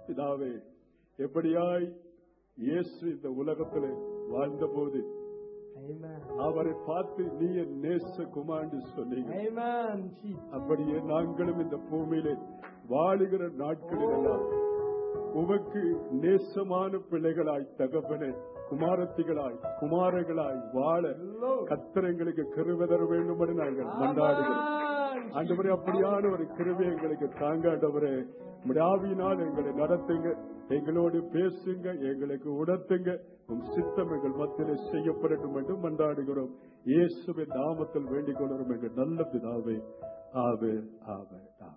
பிதாவே எப்படியாய் இயேசு இந்த உலகத்திலே வாழ்ந்தபோது Amen. அவரை பார்த்து நீ என் நேச குமாண்டு சொன்னீங்க Amen. Jesus. அப்படியே நாங்களும் இந்த பூமியிலே வாழுகிற நாட்களிலெல்லாம் உமக்கு நேசமான பிள்ளைகளாய் தகப்பனே குமாரத்திகளாய் குமாரர்களாய் வாழ கத்திரங்களுக்கு கிருவதர வேண்டும் என்று நாங்கள் மன்றாடுகிறோம் Amen. ஆண்டவரே அப்படியான ஒரு கிருபை எங்களுக்கு தாங்க ஆண்டவரே உம்முடைய ஆவியினால் எங்களை நடத்துங்க எங்களோடு பேசுங்க எங்களுக்கு உணர்த்துங்க உம் சித்தம் எங்கள் மத்தியிலே செய்யப்படட்டும் என்று மன்றாடுகிறோம் இயேசுவின் நாமத்தில் வேண்டிக் கொள்கிறோம் எங்கள் நல்ல பிதாவே ஆவே ஆவே ஆவே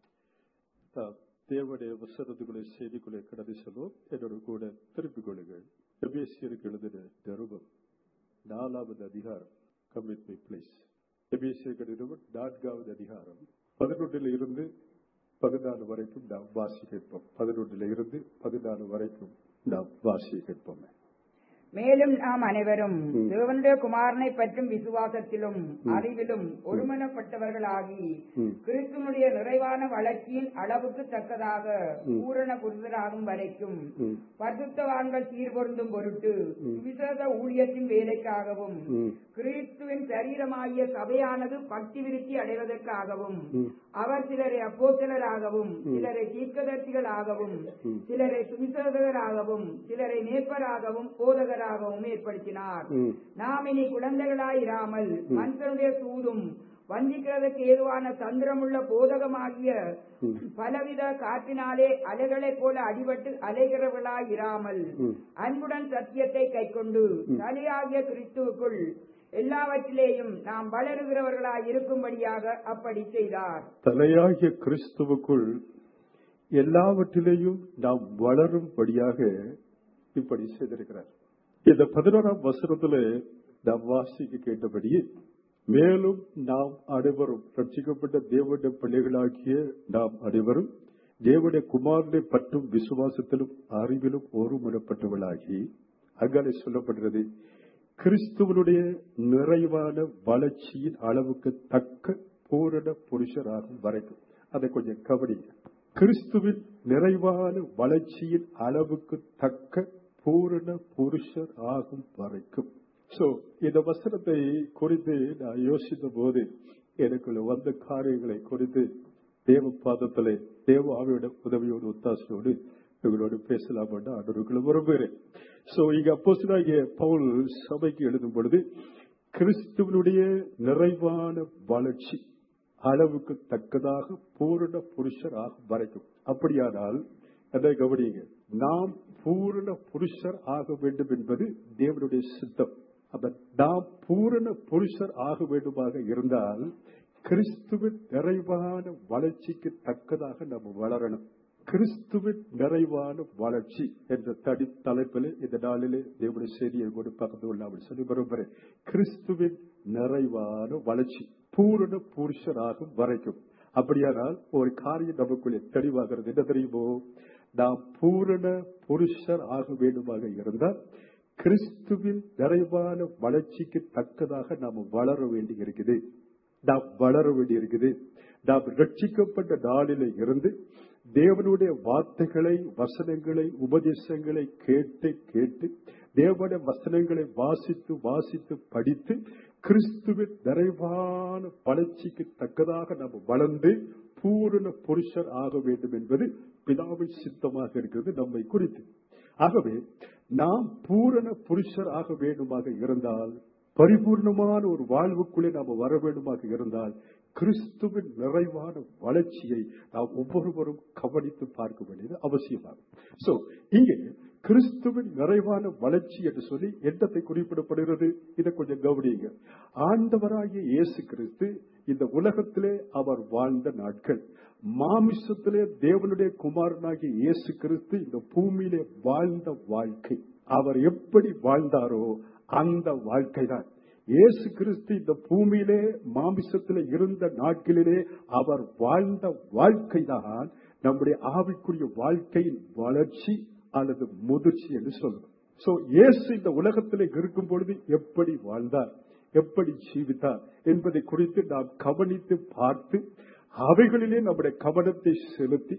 தாம் தேவனுடைய வசனத்துக்குள்ளே செய்திக்குள்ளே கடந்து செல்வோம் என்னோட கூட திருப்பிக் கொள்ளுங்கள் எபேசியருக்கு எழுதின நிருபம் நாலாவது அதிகாரம் கமிட் மை பிளேஸ் எபேசியருக்கு நிருபம் நான்காவது அதிகாரம் பதினொன்றில் இருந்து பதினாலு வரைக்கும் நாம் வாசி கேட்போம் பதினொன்றில் இருந்து பதினாலு வரைக்கும் நாம் வாசி கேட்போம் மேலும் நாம் அனைவரும் ம். தேவனுடைய குமாரனை பற்றும் விசுவாசத்திலும் அறிவிலும் ஒருமனப்பட்டவர்களாகி ம். கிறிஸ்துவனுடைய நிறைவான வளர்ச்சியின் அளவுக்கு தக்கதாக ம். பூரண புரிதலாகும் வரைக்கும் ம். பரிசுத்தவான்கள் சீர்பொருந்தும் பொருட்டு ம். விசேஷ ஊழியத்தின் வேலைக்காகவும் ம். கிறிஸ்துவின் சரீரமாகிய சபையானது பக்தி விருத்தி அடைவதற்காகவும் ம். அவர் சிலரை அப்போஸ்தலராகவும் சிலரை தீர்க்கதரிசிகளாகவும் ம். சிலரை சுவிசேஷகராகவும் சிலரை நேர்ப்பராகவும் போதகராகவும் ஏற்படுத்தினார் ம். நாம் இனி குழந்தைகளாயிராமல் மனுஷனுடைய சூதும் வஞ்சிக்கிறதுக்கு ஏதுவான தந்திரமுள்ள போதகமாகிய ம். பலவித காற்றினாலே அலைகளைப் போல அடிபட்டு அலைகிறவர்களாயிராமல் ம். அன்புடன் சத்தியத்தை கைக்கொண்டு தலையாகிய கிறிஸ்துவுக்குள் எல்லாவற்றிலேயும் நாம் வளருகிறவர்களாய் இருக்கும்படியாக அப்படி செய்தார் தலையாகிய கிறிஸ்துவுக்குள் எல்லாவற்றிலேயும் நாம் வளரும்படியாக இப்படி செய்திருக்கிறார் இந்த பதினோராம் வசனத்துல நாம் வாசிக்க கேட்டபடி மேலும் நாம் அனைவரும் ரட்சிக்கப்பட்ட தேவனுடைய பிள்ளைகளாகிய நாம் அனைவரும் தேவனுடைய குமாரனை பற்றும் விசுவாசத்திலும் அறிவிலும் ஒருமுனப்பட்டவர்களாகி அங்காலே சொல்லப்படுகிறது கிறிஸ்துவனுடைய நிறைவான வளர்ச்சியின் அளவுக்கு தக்க பூரண புருஷராகும் வரைக்கும் அதை கொஞ்சம் கவனிங்க கிறிஸ்துவின் நிறைவான வளர்ச்சியின் அளவுக்கு தக்க பூரண புருஷர் ஆகும் வரைக்கும் சோ இந்த வசனத்தை குறித்து நான் யோசித்த போது எனக்குள்ள வந்த காரியங்களை குறித்து தேவ பாதத்திலே தேவ ஆவியோட உதவியோடு ஒத்தாசையோடு இவங்களோடு பேசலாம் என்று ஆண்டவருக்குள்ள விரும்புகிறேன் சோ இங்க அப்போஸ்தலனாகிய பவுல் சபைக்கு எழுதும் பொழுது கிறிஸ்துவனுடைய நிறைவான வளர்ச்சி அளவுக்கு தக்கதாக பூரண புருஷர் ஆகும் வரைக்கும் அப்படியானால் அதை கவனிங்க நாம் பூரண புருஷர் ஆக வேண்டும் என்பது தேவனுடைய சித்தம் அப்ப நாம் பூரண புருஷர் ஆக வேண்டுமாக இருந்தால் கிறிஸ்துவின் நிறைவான வளர்ச்சிக்கு தக்கதாக நம்ம வளரணும் கிறிஸ்துவின் நிறைவான வளர்ச்சி என்ற தடி தலைப்பில் இந்த நாளிலே தேவனுடைய செய்தியை கொண்டு பக்கத்து கொள்ளாமல் சொல்லி விரும்புகிறேன் கிறிஸ்துவின் நிறைவான வளர்ச்சி பூரண புருஷராகும் வரைக்கும் அப்படியானால் ஒரு காரியம் நமக்குள்ளே தெளிவாகிறது என்ன தெரியுமோ நாம் பூரண புருஷர் ஆக வேண்டுமாக இருந்தால் கிறிஸ்துவின் நிறைவான வளர்ச்சிக்கு தக்கதாக நாம் வளர வேண்டி இருக்குது நாம் வளர வேண்டி இருக்குது நாம் ரட்சிக்கப்பட்ட நாளில இருந்து தேவனுடைய வார்த்தைகளை வசனங்களை உபதேசங்களை கேட்டு கேட்டு தேவனுடைய வசனங்களை வாசித்து வாசித்து படித்து கிறிஸ்துவின் நிறைவான வளர்ச்சிக்கு தக்கதாக நாம் வளர்ந்து பூரண புருஷர் ஆக வேண்டும் என்பது பிதாவின் சித்தமாக இருக்கிறது நம்மை குறித்து ஆகவே நாம் பூரண புருஷர் ஆக வேண்டுமாக இருந்தால் பரிபூர்ணமான ஒரு வாழ்வுக்குள்ளே நாம் வர வேண்டுமாக இருந்தால் கிறிஸ்துவின் நிறைவான வளர்ச்சியை நாம் ஒவ்வொருவரும் கவனித்து பார்க்க வேண்டியது அவசியமாகும் சோ இங்கே கிறிஸ்துவின் நிறைவான வளர்ச்சி என்று சொல்லி எண்ணத்தை குறிப்பிடப்படுகிறது இதை கொஞ்சம் கவனிங்க ஆண்டவராகிய இயேசு கிறிஸ்து இந்த உலகத்திலே அவர் வாழ்ந்த நாட்கள் மாமிசத்திலே தேவனுடைய குமாரனாகிய இயேசு கிறிஸ்து இந்த பூமியிலே வாழ்ந்த வாழ்க்கை அவர் எப்படி வாழ்ந்தாரோ அந்த வாழ்க்கை தான் இயேசு கிறிஸ்து இந்த பூமியிலே மாமிசத்திலே இருந்த நாட்களிலே அவர் வாழ்ந்த வாழ்க்கை தான் நம்முடைய ஆவிக்குரிய வாழ்க்கையின் வளர்ச்சி அல்லது முதிர்ச்சி என்று சொல்றோம் சோ இயேசு இந்த உலகத்திலே இருக்கும் பொழுது எப்படி வாழ்ந்தார் எப்படி ஜீவித்தார் என்பதை குறித்து நாம் கவனித்து பார்த்து அவைகளிலே நம்முடைய கவனத்தை செலுத்தி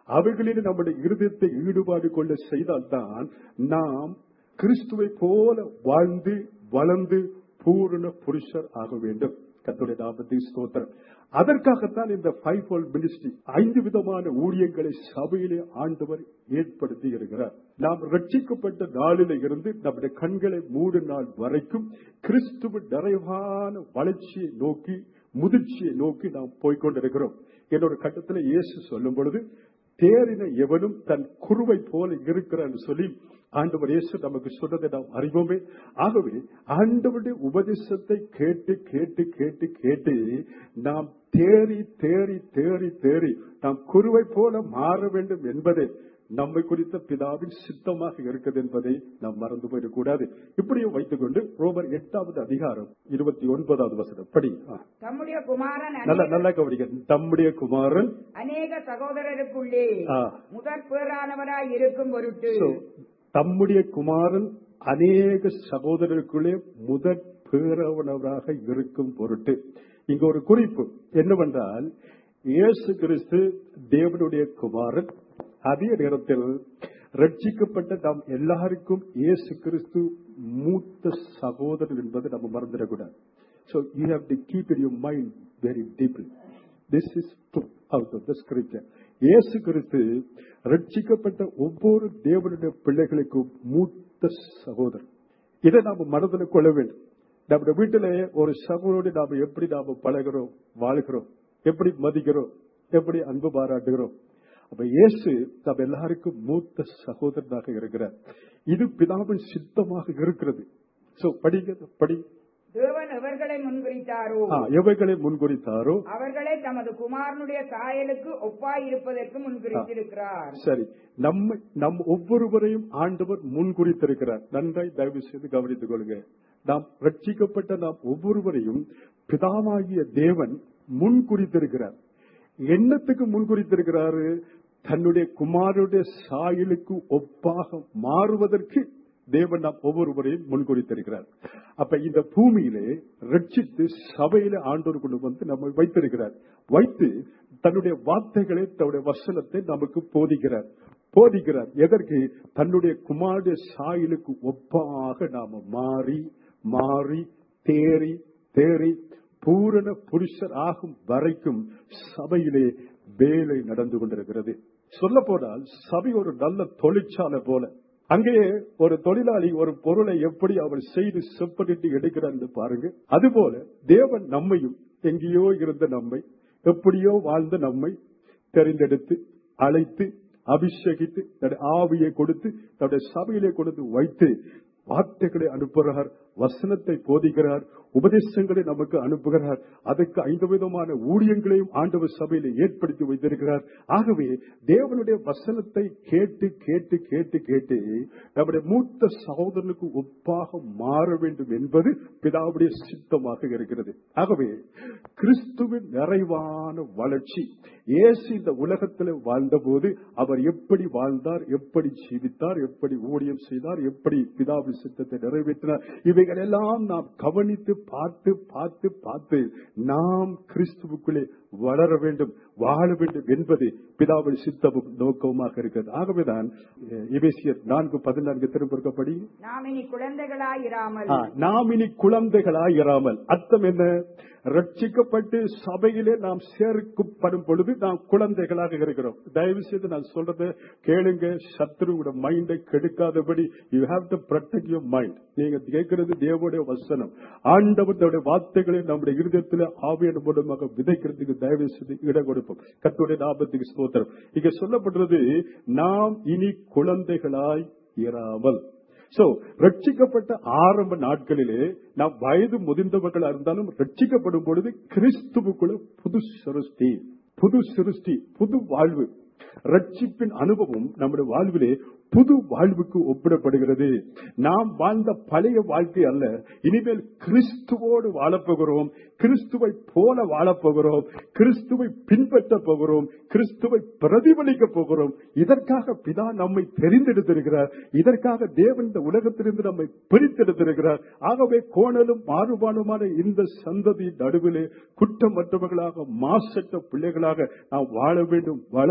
அவைகளில் நம்முடைய இருதயத்தை ஈடுபாடு கொள்ள செய்தால்தான் நாம் கிறிஸ்துவை போல வாழ்ந்து வளர்ந்து பூரண புருஷர் ஆக வேண்டும் கத்துடைய நாமத்தை ஸ்தோத்திரம் அதற்காகத்தான் இந்த ஃபைவ் ஃபோல் மினிஸ்ட்ரி ஐந்து விதமான ஊழியங்களை சபையிலே ஆண்டவர் ஏற்படுத்தி இருக்கிறார் நாம் ரட்சிக்கப்பட்ட நாளில இருந்து நம்முடைய கண்களை மூடு நாள் வரைக்கும் கிறிஸ்துவ நிறைவான வளர்ச்சியை நோக்கி முதிர்ச்சியை நோக்கி நாம் போய்கொண்டிருக்கிறோம் என்னோட கட்டத்தில் இயேசு சொல்லும் பொழுது தேறின எவனும் தன் குருவை போல இருக்கிறான்னு சொல்லி ஆண்டவர் இயேசு நமக்கு சொன்னதை நாம் அறிவோமே ஆகவே ஆண்டவருடைய உபதேசத்தை கேட்டு கேட்டு கேட்டு கேட்டு நாம் தேறி தேறி தேறி தேறி நாம் குருவை போல மாற வேண்டும் என்பதே நம்மை குறித்த பிதாவின் சித்தமாக இருக்கிறது என்பதை நாம் மறந்து போயிடக்கூடாது இப்படியும் வைத்துக் கொண்டு ரோமர் எட்டாவது அதிகாரம் இருபத்தி ஒன்பதாவது வசனம் படி ஆ. தம்முடைய குமாரன் நல்ல அநேக- நல்ல கவனிக்க தம்முடைய குமாரன் அநேக சகோதரருக்குள்ளே ஆ. முதற் பேரானவராய் இருக்கும் பொருட்டு So, தம்முடைய குமாரன் அநேக சகோதரருக்குள்ளே முதற் பேரவனவராக இருக்கும் பொருட்டு இங்க ஒரு குறிப்பு என்னவென்றால் இயேசு கிறிஸ்து தேவனுடைய குமாரன் அதே நேரத்தில் ரட்சிக்கப்பட்ட நாம் எல்லாருக்கும் இயேசு கிறிஸ்து மூத்த சகோதரர் என்பதை நம்ம மறந்துடக்கூடாது So you have to keep in your mind very deeply. This is truth out of the scripture. இயேசு கிறிஸ்து ரட்சிக்கப்பட்ட ஒவ்வொரு தேவனுடைய பிள்ளைகளுக்கும் மூத்த சகோதரர் இதை நாம மனதில் கொள்ள வேண்டும் நம்முடைய வீட்டிலே ஒரு சகோதரோடு நாம எப்படி நாம பழகிறோம் வாழ்கிறோம் எப்படி மதிக்கிறோம் எப்படி அன்பு பாராட்டுகிறோம் அப்ப இயேசு நம்ம எல்லாருக்கும் மூத்த சகோதரனாக இருக்கிறார் இது பிதாவின் சித்தமாக இருக்கிறது சோ படிங்க படி தேவன் எவர்களை முன்குறித்தாரோ ஆ, எவைகளை முன்குறித்தாரோ அவர்களை தமது குமாரனுடைய சாயலுக்கு ஒப்பாய் இருப்பதற்கு முன்குறித்திருக்கிறார் சரி நம்ம நம் ஒவ்வொருவரையும் ஆண்டவர் முன்குறித்திருக்கிறார் நன்றாய் தயவு செய்து கவனித்துக் கொள்ளுங்க நாம் ரட்சிக்கப்பட்ட நாம் ஒவ்வொருவரையும் பிதாவாகிய தேவன் முன்குறித்திருக்கிறார் எண்ணத்துக்கு முன்குறித்திருக்கிறாரு தன்னுடைய குமாரனுடைய சாயலுக்கு ஒப்பாக மாறுவதற்கு தேவன் நாம் ஒவ்வொருவரையும் முன்குறித்திருக்கிறார் அப்ப இந்த பூமியிலே ரட்சித்து சபையில ஆண்டோர் கொண்டு வந்து நம்ம வைத்திருக்கிறார் வைத்து தன்னுடைய வார்த்தைகளை தன்னுடைய வசனத்தை நமக்கு போதிக்கிறார் போதிக்கிறார் எதற்கு தன்னுடைய குமாரனுடைய சாயலுக்கு ஒப்பாக நாம மாறி மாறி தேறி தேறி பூரண புருஷர் ஆகும் வரைக்கும் சபையிலே வேலை நடந்து கொண்டிருக்கிறது சொல்ல போனால் சபை ஒரு நல்ல தொழிற்சாலை போல அங்கே ஒரு தொழிலாளி ஒரு பொருளை எப்படி அவர் செய்து செப்பனிட்டு எடுக்கிறார் என்று பாருங்க அதுபோல தேவன் நம்மையும் எங்கேயோ இருந்த நம்மை எப்படியோ வாழ்ந்த நம்மை தெரிந்தெடுத்து அழைத்து அபிஷேகித்து தன்னுடைய ஆவியை கொடுத்து தன்னுடைய சபையிலே கொடுத்து வைத்து வார்த்தைகளை அனுப்புகிறார் வசனத்தை போதிக்கிறார் உபதேசங்களை நமக்கு அனுப்புகிறார் அதற்கு ஐந்து விதமான ஊழியங்களையும் ஆண்டவர் சபையில ஏற்படுத்தி வைத்திருக்கிறார் ஆகவே தேவனுடைய வசனத்தை கேட்டு கேட்டு கேட்டு கேட்டு நம்முடைய மூத்த சகோதரனுக்கு ஒப்பாக மாற வேண்டும் என்பது பிதாவுடைய சித்தமாக இருக்கிறது ஆகவே கிறிஸ்துவின் நிறைவான வளர்ச்சி இயேசு இந்த உலகத்தில் வாழ்ந்தபோது அவர் எப்படி வாழ்ந்தார் எப்படி ஜீவித்தார் எப்படி ஊழியம் செய்தார் எப்படி பிதாவின் சித்தத்தை நிறைவேற்றினார் இவைகள் எல்லாம் நாம் கவனித்து பார்த்து பார்த்து பார்த்து நாம் கிறிஸ்துவுக்குள்ளே வளர வேண்டும் வாழ வேண்டும் என்பது பிதாவின் சித்தமும் நோக்கமாக இருக்கிறது ஆகவேதான் இவேசியர் நான்கு பதினான்கு திருப்பப்படி நாம் இனி குழந்தைகளாய் இராமல் நாம் இனி குழந்தைகளாய் இராமல் அர்த்தம் என்ன ரட்சிக்கப்பட்டு சபையிலே நாம் சேர்க்கப்படும் பொழுது நாம் குழந்தைகளாக இருக்கிறோம் தயவு செய்து நான் சொல்றதை கேளுங்க சத்ருவோட மைண்டை கெடுக்காதபடி you have to protect your mind நீங்க கேட்கிறது தேவனுடைய வசனம் ஆண்டவனுடைய வார்த்தைகளை நம்முடைய இருதயத்தில் ஆவியான மூலமாக விதைக்கிறதுக்கு தயவு செய்து இடம் கொடுப்போம் கத்துடைய லாபத்துக்கு ஸ்தோத்திரம் இங்க சொல்லப்படுறது நாம் இனி குழந்தைகளாய் இராமல் சோ ரட்சிக்கப்பட்ட ஆரம்ப நாட்களிலே நாம் வயது முதிர்ந்தவர்களா இருந்தாலும் ரட்சிக்கப்படும் பொழுது கிறிஸ்துவுக்குள்ள புது சிருஷ்டி புது சிருஷ்டி புது வாழ்வு ரட்சிப்பின் அனுபவம் நம்முடைய வாழ்விலே புது வாழ்வுக்கு ஒப்பிடப்படுகிறது நாம் வாழ்ந்த பழைய வாழ்க்கை அல்ல இனிமேல் கிறிஸ்துவோடு வாழப்போகிறோம் கிறிஸ்துவை போல வாழப்போகிறோம் கிறிஸ்துவை பின்பற்ற போகிறோம் கிறிஸ்துவை பிரதிபலிக்க போகிறோம் இதற்காக பிதா நம்மை தெரிந்தெடுத்திருக்கிறார் இதற்காக தேவன் இந்த உலகத்திலிருந்து நம்மை பிரித்தெடுத்திருக்கிறார் ஆகவே கோணலும் மாறுபாடுமான இந்த சந்ததி நடுவிலே குற்றமற்றவர்களாக மாசற்ற பிள்ளைகளாக நாம் வாழ வேண்டும் வளர வேண்டும்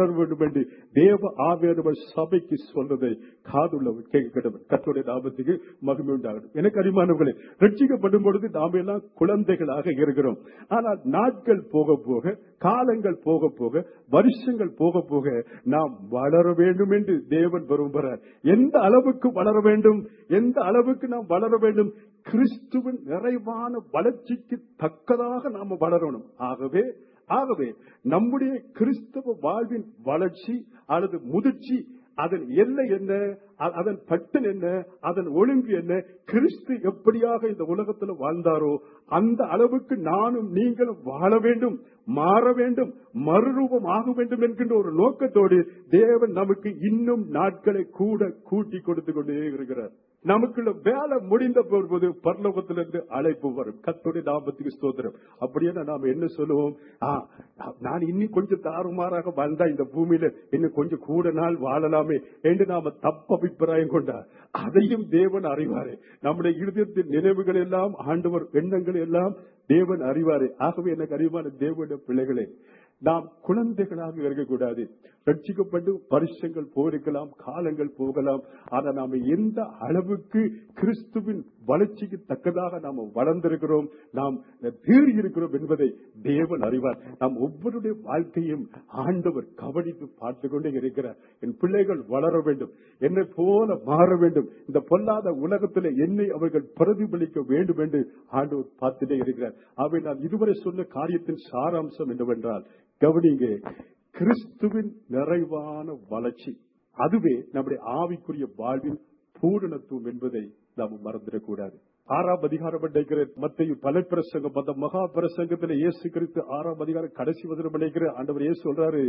வேண்டும் என்று தேவ ஆவியானவர் சபைக்கு சொல்றதை காதுள்ளவர் கேட்கிறவர் கத்தோடைய நாமத்துக்கு மகிமை உண்டாகட்டும் எனக்கு அறிமானவர்களே ரட்சிக்கப்படும் பொழுது நாம் எல்லாம் குழந்தைகளாக இருக்கிறோம் ஆனால் நாட்கள் போக போக காலங்கள் போக போக வருஷங்கள் போக போக நாம் வளர வேண்டும் என்று தேவன் விரும்புகிறார் எந்த அளவுக்கு வளர வேண்டும் எந்த அளவுக்கு நாம் வளர வேண்டும் கிறிஸ்துவின் நிறைவான வளர்ச்சிக்கு தக்கதாக நாம வளரணும் ஆகவே ஆகவே நம்முடைய கிறிஸ்தவ வாழ்வின் வளர்ச்சி அல்லது முதிர்ச்சி அதன் எல்லை என்ன அ- அதன் பட்டன் என்ன அதன் ஒழுங்கு என்ன கிறிஸ்து எப்படியாக இந்த உலகத்தில் வாழ்ந்தாரோ அந்த அளவுக்கு நானும் நீங்களும் வாழ வேண்டும் மாற வேண்டும் மறுரூபம் ஆக வேண்டும் என்கின்ற ஒரு நோக்கத்தோடு தேவன் நமக்கு இன்னும் நாட்களை கூட கூட்டி கொடுத்து கொண்டே இருக்கிறார் நமக்குள்ள வேலை முடிந்த போது பரலோகத்திலிருந்து அழைப்பு வரும் கத்துடைய நாமத்துக்கு ஸ்தோத்திரம் அப்படியே நாம என்ன சொல்லுவோம் ஆ, நான் இன்னும் கொஞ்சம் தாறுமாறாக வாழ்ந்தா இந்த பூமியில இன்னும் கொஞ்சம் கூட நாள் வாழலாமே என்று நாம தப்ப அபிப்பிராயம் கொண்டா அதையும் தேவன் அறிவாரே நம்முடைய இருதயத்தின் நினைவுகள் எல்லாம் ஆண்டவர் எண்ணங்கள் எல்லாம் தேவன் அறிவாரே ஆகவே எனக்கு அறிவான தேவனுடைய பிள்ளைகளே நாம் குழந்தைகளாக இருக்கக்கூடாது ரட்சிக்கப்பட்டு வருஷங்கள் போயிருக்கலாம் காலங்கள் போகலாம் ஆனா நாம எந்த அளவுக்கு கிறிஸ்துவின் வளர்ச்சிக்கு தக்கதாக நாம வளர்ந்திருக்கிறோம் நாம் தேறி இருக்கிறோம் என்பதை தேவன் அறிவார் நாம் ஒவ்வொருடைய வாழ்க்கையும் ஆண்டவர் கவனித்து பார்த்து கொண்டே இருக்கிறார் என் பிள்ளைகள் வளர வேண்டும் என்னை போல மாற வேண்டும் இந்த பொல்லாத உலகத்தில் என்னை அவர்கள் பிரதிபலிக்க வேண்டும் என்று ஆண்டவர் பார்த்துட்டே இருக்கிறார் அவை நான் இதுவரை சொன்ன காரியத்தின் சாராம்சம் என்னவென்றால் கவனிங்க கிறிஸ்துவின் நிறைவான வளர்ச்சி அதுவே நம்முடைய ஆவிக்குரிய வாழ்வின் பூரணத்துவம் என்பதை நாம் மறந்துடக்கூடாது ஆறாம் அதிகாரம் நினைக்கிற மத்திய பல பிரசங்கம் அந்த மகா பிரசங்கத்தில் இயேசு கிறிஸ்து ஆறாம் அதிகாரம் கடைசி வசனம் நினைக்கிற ஆண்டவர் இயேசு சொல்றாரு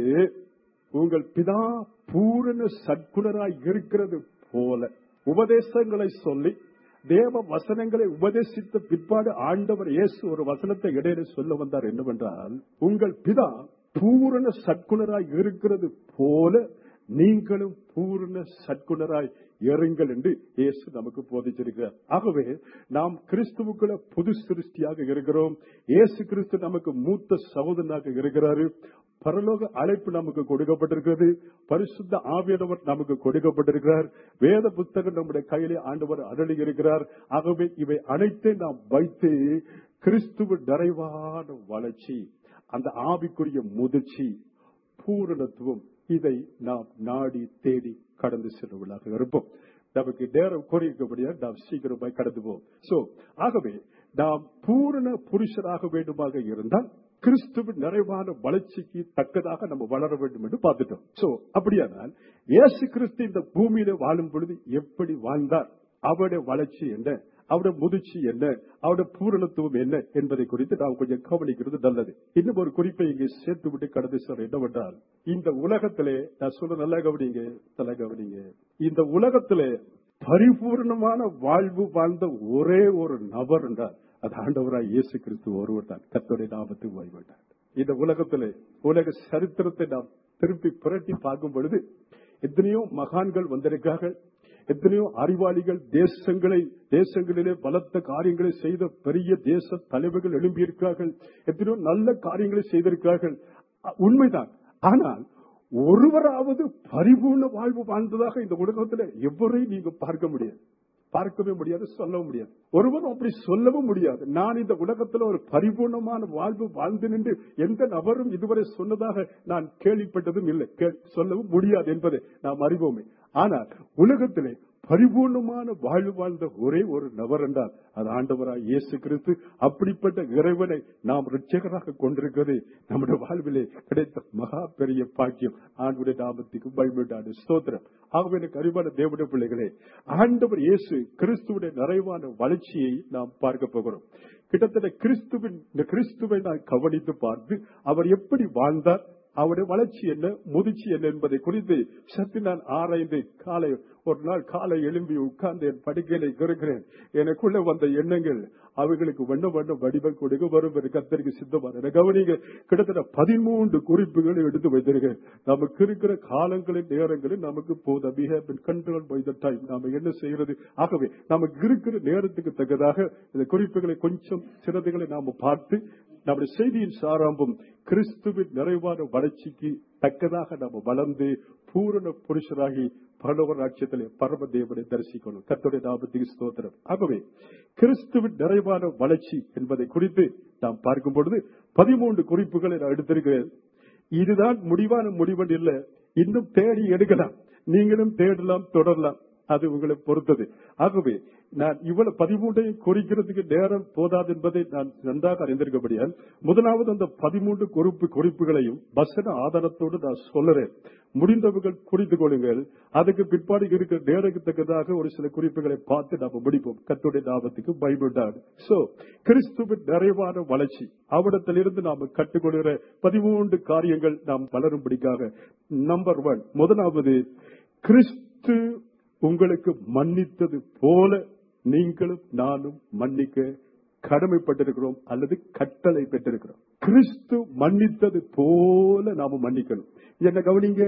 உங்கள் பிதா பூரண சற்குணராய் இருக்கிறது போல உபதேசங்களை சொல்லி தேவ வசனங்களை உபதேசித்த பிற்பாடு ஆண்டவர் இயேசு ஒரு வசனத்தை இடையில சொல்ல வந்தார் என்னவென்றால் உங்கள் பிதா பூரண சற்குணராய் இருக்கிறது போல நீங்களும் பூரண சற்குணராய் எறுங்கள் என்று இயேசு நமக்கு போதிச்சிருக்கிறார் ஆகவே நாம் கிறிஸ்துவுக்குள்ள புது சிருஷ்டியாக இருக்கிறோம் இயேசு கிறிஸ்து நமக்கு மூத்த சகோதரனாக இருக்கிறாரு பரலோக அழைப்பு நமக்கு கொடுக்கப்பட்டிருக்கிறது பரிசுத்த ஆவியானவர் நமக்கு கொடுக்கப்பட்டிருக்கிறார் வேத புத்தகம் நம்முடைய கையிலே ஆண்டவர் அருளி இருக்கிறார் ஆகவே இவை அனைத்தையும் நாம் வைத்து கிறிஸ்துவ நிறைவான வளர்ச்சி அந்த ஆவிக்குரிய முதிர்ச்சி பூரணத்துவம் இதை நாம் நாடி தேடி கடந்து செல்வர்களாக இருப்போம் நமக்கு நேரம் குறைக்கபடியா நாம் சீக்கிரமாய் கடந்து போவோம் சோ ஆகவே நாம் பூரண புருஷராக வேண்டுமாக இருந்தால் கிறிஸ்துவின் நிறைவான வளர்ச்சிக்கு தக்கதாக நம்ம வளர வேண்டும் என்று பார்த்துட்டோம் சோ அப்படியானால் இயேசு கிறிஸ்து இந்த பூமியில வாழும் பொழுது எப்படி வாழ்ந்தார் அவருடைய வளர்ச்சி என்ன அவருடைய முதிர்ச்சி என்ன அவருடைய பூரணத்துவம் என்ன என்பதை குறித்து நாம் கொஞ்சம் கவனிக்கிறது நல்லது இன்னும் ஒரு குறிப்பை இங்கே சேர்த்து விட்டு கடந்து சொல்ற என்னவென்றால் இந்த உலகத்திலே நான் சொல்ல நல்லா கவனிங்க தலை கவனிங்க இந்த உலகத்திலே பரிபூர்ணமான வாழ்வு வாழ்ந்த ஒரே ஒரு நபர் என்றால் அது ஆண்டவராய் இயேசு கிறிஸ்து ஒருவர் தான் கத்தோடைய நாமத்துக்கு வாய்விட்டார் இந்த உலகத்திலே உலக சரித்திரத்தை நாம் திருப்பி புரட்டி பார்க்கும் பொழுது எத்தனையோ மகான்கள் வந்திருக்கார்கள் எத்தனையோ அறிவாளிகள் தேசங்களை தேசங்களிலே பலத்த காரியங்களை செய்த பெரிய தேச தலைவர்கள் எழும்பியிருக்கிறார்கள் எத்தனையோ நல்ல காரியங்களை செய்திருக்கிறார்கள் அ- உண்மைதான் ஆனால் ஒருவராவது பரிபூர்ண வாழ்வு வாழ்ந்ததாக இந்த உலகத்தில் எவரையும் நீங்க பார்க்க முடியாது பார்க்கவே முடியாது சொல்லவும் முடியாது ஒருவரும் அப்படி சொல்லவும் முடியாது நான் இந்த உலகத்தில் ஒரு பரிபூர்ணமான வாழ்வு வாழ்ந்து நின்று எந்த நபரும் இதுவரை சொன்னதாக நான் கேள்விப்பட்டதும் இல்லை கே- சொல்லவும் முடியாது என்பதை நாம் அறிவோமே ஆனால் உலகத்திலே பரிபூர்ணமான வாழ்வு வாழ்ந்த ஒரே ஒரு நபர் என்றால் அது ஆண்டவராய் இயேசு கிறிஸ்து அப்படிப்பட்ட இறைவனை நாம் ரிச்சகராக கொண்டிருக்கிறது நம்முடைய வாழ்விலே கிடைத்த மகா பெரிய பாக்கியம் ஆண்டுடைய நாமத்துக்கு பயமிட்டாடு ஸ்தோத்திரம் ஆகவே எனக்கு அறிவான தேவனுடைய பிள்ளைகளே ஆண்டவர் இயேசு கிறிஸ்துவுடைய நிறைவான வளர்ச்சியை நாம் பார்க்க போகிறோம் கிட்டத்தட்ட கிறிஸ்துவின் இந்த கிறிஸ்துவை நான் கவனித்து பார்த்து அவர் எப்படி வாழ்ந்தார் அவருடைய வளர்ச்சி என்ன முதிர்ச்சி என்ன என்பதை குறித்து சற்று நான் ஆராய்ந்து காலை ஒரு நாள் காலை எழும்பி உட்கார்ந்து என் படுக்கையில இருக்கிறேன் எனக்குள்ள வந்த எண்ணங்கள் அவைகளுக்கு வண்ண வண்ண வடிவம் கொடுக்க வரும் என்று கத்தரிக்கு சித்தமான கவனிங்க கிட்டத்தட்ட பதிமூன்று குறிப்புகளை எடுத்து வைத்திருக்கேன் நமக்கு இருக்கிற காலங்களின் நேரங்களில் நமக்கு போத we have been controlled by the time நாம என்ன செய்யறது ஆகவே நமக்கு இருக்கிற நேரத்துக்கு தக்கதாக இந்த குறிப்புகளை கொஞ்சம் சிறதைகளை நாம பார்த்து நம்முடைய செய்தியின் சாராம்பம் கிறிஸ்துவின் நிறைவான வளர்ச்சிக்கு தக்கதாக நம்ம வளர்ந்து பூரண புருஷராகி பரலோக ராட்சியத்திலே பரம தேவனை தரிசிக்கணும் கர்த்தருடைய நாமத்துக்கு ஸ்தோத்திரம் ஆகவே கிறிஸ்துவின் நிறைவான வளர்ச்சி என்பதை குறித்து நாம் பார்க்கும் பொழுது பதிமூன்று குறிப்புகளை நான் எடுத்திருக்கிறேன் இதுதான் முடிவான முடிவன் இல்லை இன்னும் தேடி எடுக்கலாம் நீங்களும் தேடலாம் தொடரலாம் அது உங்களை பொறுத்தது ஆகவே நான் இவ்வளவு பதிமூன்றையும் குறிக்கிறதுக்கு நேரம் போதாது என்பதை நான் நன்றாக அறிந்திருக்கபடியால் முதலாவது அந்த பதிமூன்று குறிப்பு குறிப்புகளையும் வசன ஆதாரத்தோடு நான் சொல்லுறேன் முடிந்தவர்கள் குறித்து கொள்ளுங்கள் அதுக்கு பிற்பாடு இருக்கிற நேரத்தக்கதாக ஒரு சில குறிப்புகளை பார்த்து நாம முடிப்போம் கத்துடைய லாபத்துக்கு பைபிள் சோ கிறிஸ்துவின் நிறைவான வளர்ச்சி அவிடத்திலிருந்து நாம கற்றுக்கொள்கிற பதிமூன்று காரியங்கள் நாம் வளரும்படிக்காக நம்பர் ஒன் முதலாவது கிறிஸ்து உங்களுக்கு மன்னித்தது போல நீங்களும் நானும் மன்னிக்க கடமைப்பட்டிருக்கிறோம் அல்லது கட்டளை பெற்றிருக்கிறோம் கிறிஸ்து மன்னித்தது போல நாம மன்னிக்கணும் என்ன கவனிங்க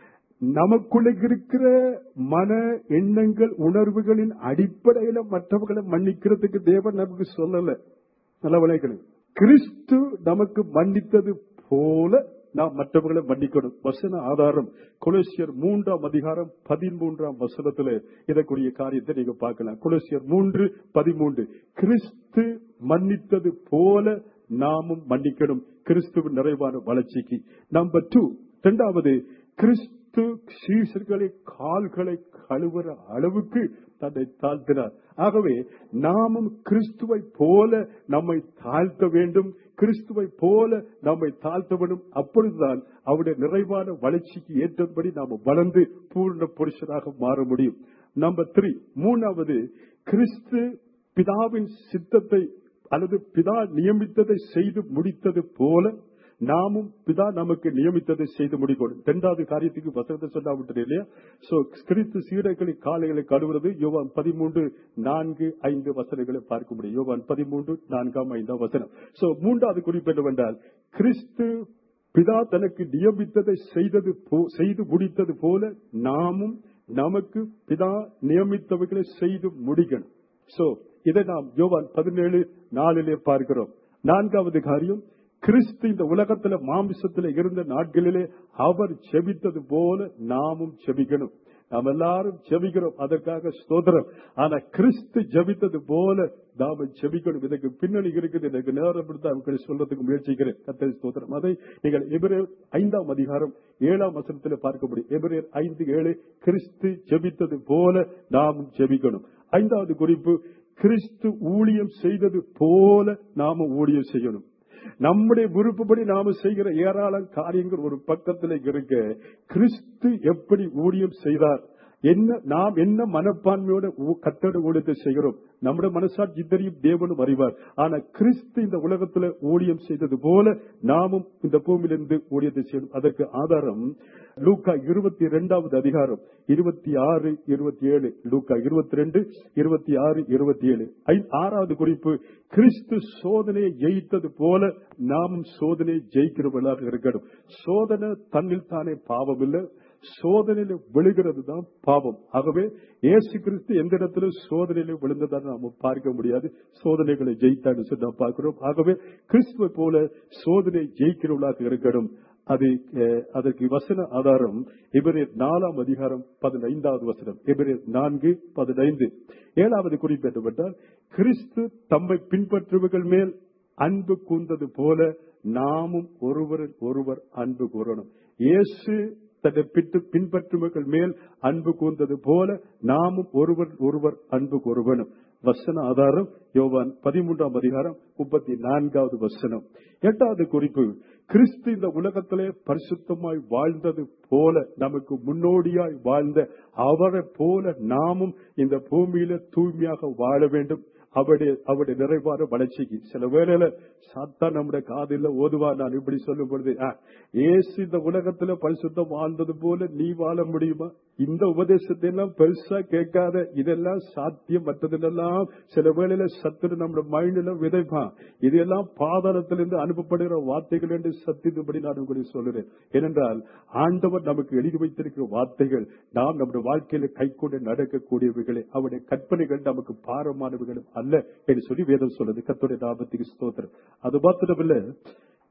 நமக்குள்ள இருக்கிற மன எண்ணங்கள் உணர்வுகளின் அடிப்படையில மற்றவர்களை மன்னிக்கிறதுக்கு தேவன் நமக்கு சொல்லல நல்ல விளைக்கணும் கிறிஸ்து நமக்கு மன்னித்தது போல நாம் மற்றவர்களை மன்னிக்கணும் வசன ஆதாரம் கொலேசியர் மூன்றாம் அதிகாரம் பதிமூன்றாம் வசனத்துல இதற்குரிய காரியத்தை நீங்க பார்க்கலாம் கொலேசியர் மூன்று பதிமூன்று கிறிஸ்து மன்னித்தது போல நாமும் மன்னிக்கணும் கிறிஸ்துவின் நிறைவான வளர்ச்சிக்கு நம்பர் டூ இரண்டாவது கிறிஸ்து சீசர்களை கால்களை கழுவுற அளவுக்கு தன்னை தாழ்த்தினார் ஆகவே நாமும் கிறிஸ்துவை போல நம்மை தாழ்த்த வேண்டும் கிறிஸ்துவை போல நம்மை தாழ்த்த வேண்டும் அப்பொழுதுதான் அவருடைய நிறைவான வளர்ச்சிக்கு ஏற்றபடி நாம் வளர்ந்து பூர்ண புருஷனாக மாற முடியும் நம்பர் த்ரீ மூணாவது கிறிஸ்து பிதாவின் சித்தத்தை அல்லது பிதா நியமித்ததை செய்து முடித்தது போல நாமும் பிதா நமக்கு நியமித்ததை செய்து முடிக்கணும் இரண்டாவது காரியத்துக்கு வசனத்தை சொன்னா விட்டு இல்லையா சோ கிறிஸ்து சீடர்களை காலைகளை கழுவுறது யோவான் பதிமூன்று நான்கு ஐந்து வசனங்களை பார்க்க முடியும் யோவான் பதிமூன்று நான்காம் ஐந்தாம் வசனம் சோ மூன்றாவது குறிப்பு என்னவென்றால் கிறிஸ்து பிதா தனக்கு நியமித்ததை செய்தது போ- செய்து முடித்தது போல நாமும் நமக்கு பிதா நியமித்தவைகளை செய்து முடிக்கணும் சோ இதை நாம் யோவான் பதினேழு நாலிலே பார்க்கிறோம் நான்காவது காரியம் கிறிஸ்து இந்த உலகத்துல மாமிசத்துல இருந்த நாட்களிலே அவர் செபித்தது போல நாமும் செபிக்கணும் நாம் எல்லாரும் ஜெபிக்கிறோம் அதற்காக ஸ்தோத்திரம் ஆனா கிறிஸ்து ஜெபித்தது போல நாம ஜெபிக்கணும் இதற்கு பின்னணி இருக்குது எனக்கு நேரம் கொடுத்து அவங்களை சொல்றதுக்கு முயற்சிக்கிறேன் கத்தரி ஸ்தோத்திரம் அதை நீங்கள் எபிரேயர் ஐந்தாம் அதிகாரம் ஏழாம் வசனத்தில் பார்க்க முடியும் எபிரேயர் ஐந்து ஏழு கிறிஸ்து ஜெபித்தது போல நாமும் ஜெபிக்கணும் ஐந்தாவது குறிப்பு கிறிஸ்து ஊழியம் செய்தது போல நாம ஊழியம் செய்யணும் நம்முடைய விருப்பப்படி நாம செய்கிற ஏராளம் காரியங்கள் ஒரு பக்கத்தில் இருக்க கிறிஸ்து எப்படி ஊழியம் செய்தார் என்ன நாம் என்ன மனப்பான்மையோட ஊ- கத்தோட ஊழியத்தை செய்கிறோம் நம்முடைய மனசாட்சி தெரியும் தேவனும் அறிவார் ஆனா கிறிஸ்து இந்த உலகத்துல ஊழியம் செய்தது போல நாமும் இந்த பூமியிலிருந்து ஊழியத்தை செய்யணும் அதற்கு ஆதாரம் லூக்கா இருபத்தி இரண்டாவது அதிகாரம் இருபத்தி ஆறு இருபத்தி ஏழு லூக்கா இருபத்தி ரெண்டு இருபத்தி ஆறு இருபத்தி ஏழு ஆறாவது குறிப்பு கிறிஸ்து சோதனையை ஜெயித்தது போல நாமும் சோதனையை ஜெயிக்கிறவர்களாக இருக்கணும் சோதனை தன்னில் தானே பாவம் இல்லை சோதனையில விழுகிறது தான் பாவம் ஆகவே இயேசு கிறிஸ்து எந்த இடத்துல சோதனையில விழுந்ததா நாம பார்க்க முடியாது சோதனைகளை ஜெயித்தான்னு சொல்லி நாம் பார்க்கிறோம் ஆகவே கிறிஸ்துவை போல சோதனை ஜெயிக்கிறவர்களாக இருக்கணும் அது அஹ், அதற்கு வசன ஆதாரம் எபிரேர் நாலாம் அதிகாரம் பதினைந்தாவது வசனம் எபிரேர் நான்கு பதினைந்து ஏழாவது குறிப்பு என்னவென்றால் கிறிஸ்து தம்மை பின்பற்றுவர்கள் மேல் அன்பு கூர்ந்தது போல நாமும் ஒருவரில் ஒருவர் அன்பு கூறணும் இயேசு தன்னை பிட்டு பின்பற்றுவர்கள் மேல் அன்பு கூர்ந்தது போல நாமும் ஒருவர் ஒருவர் அன்பு கூறுவனும் வசன ஆதாரம் யோவான் பதிமூன்றாம் அதிகாரம் முப்பத்தி நான்காவது வசனம் எட்டாவது குறிப்பு கிறிஸ்து இந்த உலகத்திலே பரிசுத்தமாய் வாழ்ந்தது போல நமக்கு முன்னோடியாய் வாழ்ந்த அவரை போல நாமும் இந்த பூமியில தூய்மையாக வாழ வேண்டும் அவருடைய அவருடைய நிறைவான வளர்ச்சிக்கு சில வேளையில சாத்தா நம்முடைய காதில் ஓதுவா நான் இப்படி சொல்லும் பொழுது "ஆ, இயேசு இந்த உலகத்துல பரிசுத்தம் வாழ்ந்தது போல நீ வாழ முடியுமா இந்த உபதேசத்தை எல்லாம் பெருசா கேட்காத இதெல்லாம் சாத்தியம் மற்றதெல்லாம் சில வேளையில சத்துரு நம்முடைய மைண்ட்ல விதைப்பான் இதெல்லாம் பாதாளத்திலிருந்து அனுப்பப்படுகிற வார்த்தைகள் என்று சத்தியபடி நான் உங்களுக்கு சொல்லுறேன் ஏனென்றால் ஆண்டவர் நமக்கு எழுதி வைத்திருக்கிற வார்த்தைகள் நாம் நம்முடைய வாழ்க்கையில கைகொண்டு நடக்கக்கூடியவைகளே அவருடைய கற்பனைகள் நமக்கு பாரமானவைகளும் அல்ல என்று சொல்லி வேதம் சொல்லுது கத்துடைய நாமத்துக்கு ஸ்தோத்திரம் அது மாத்திரமில்ல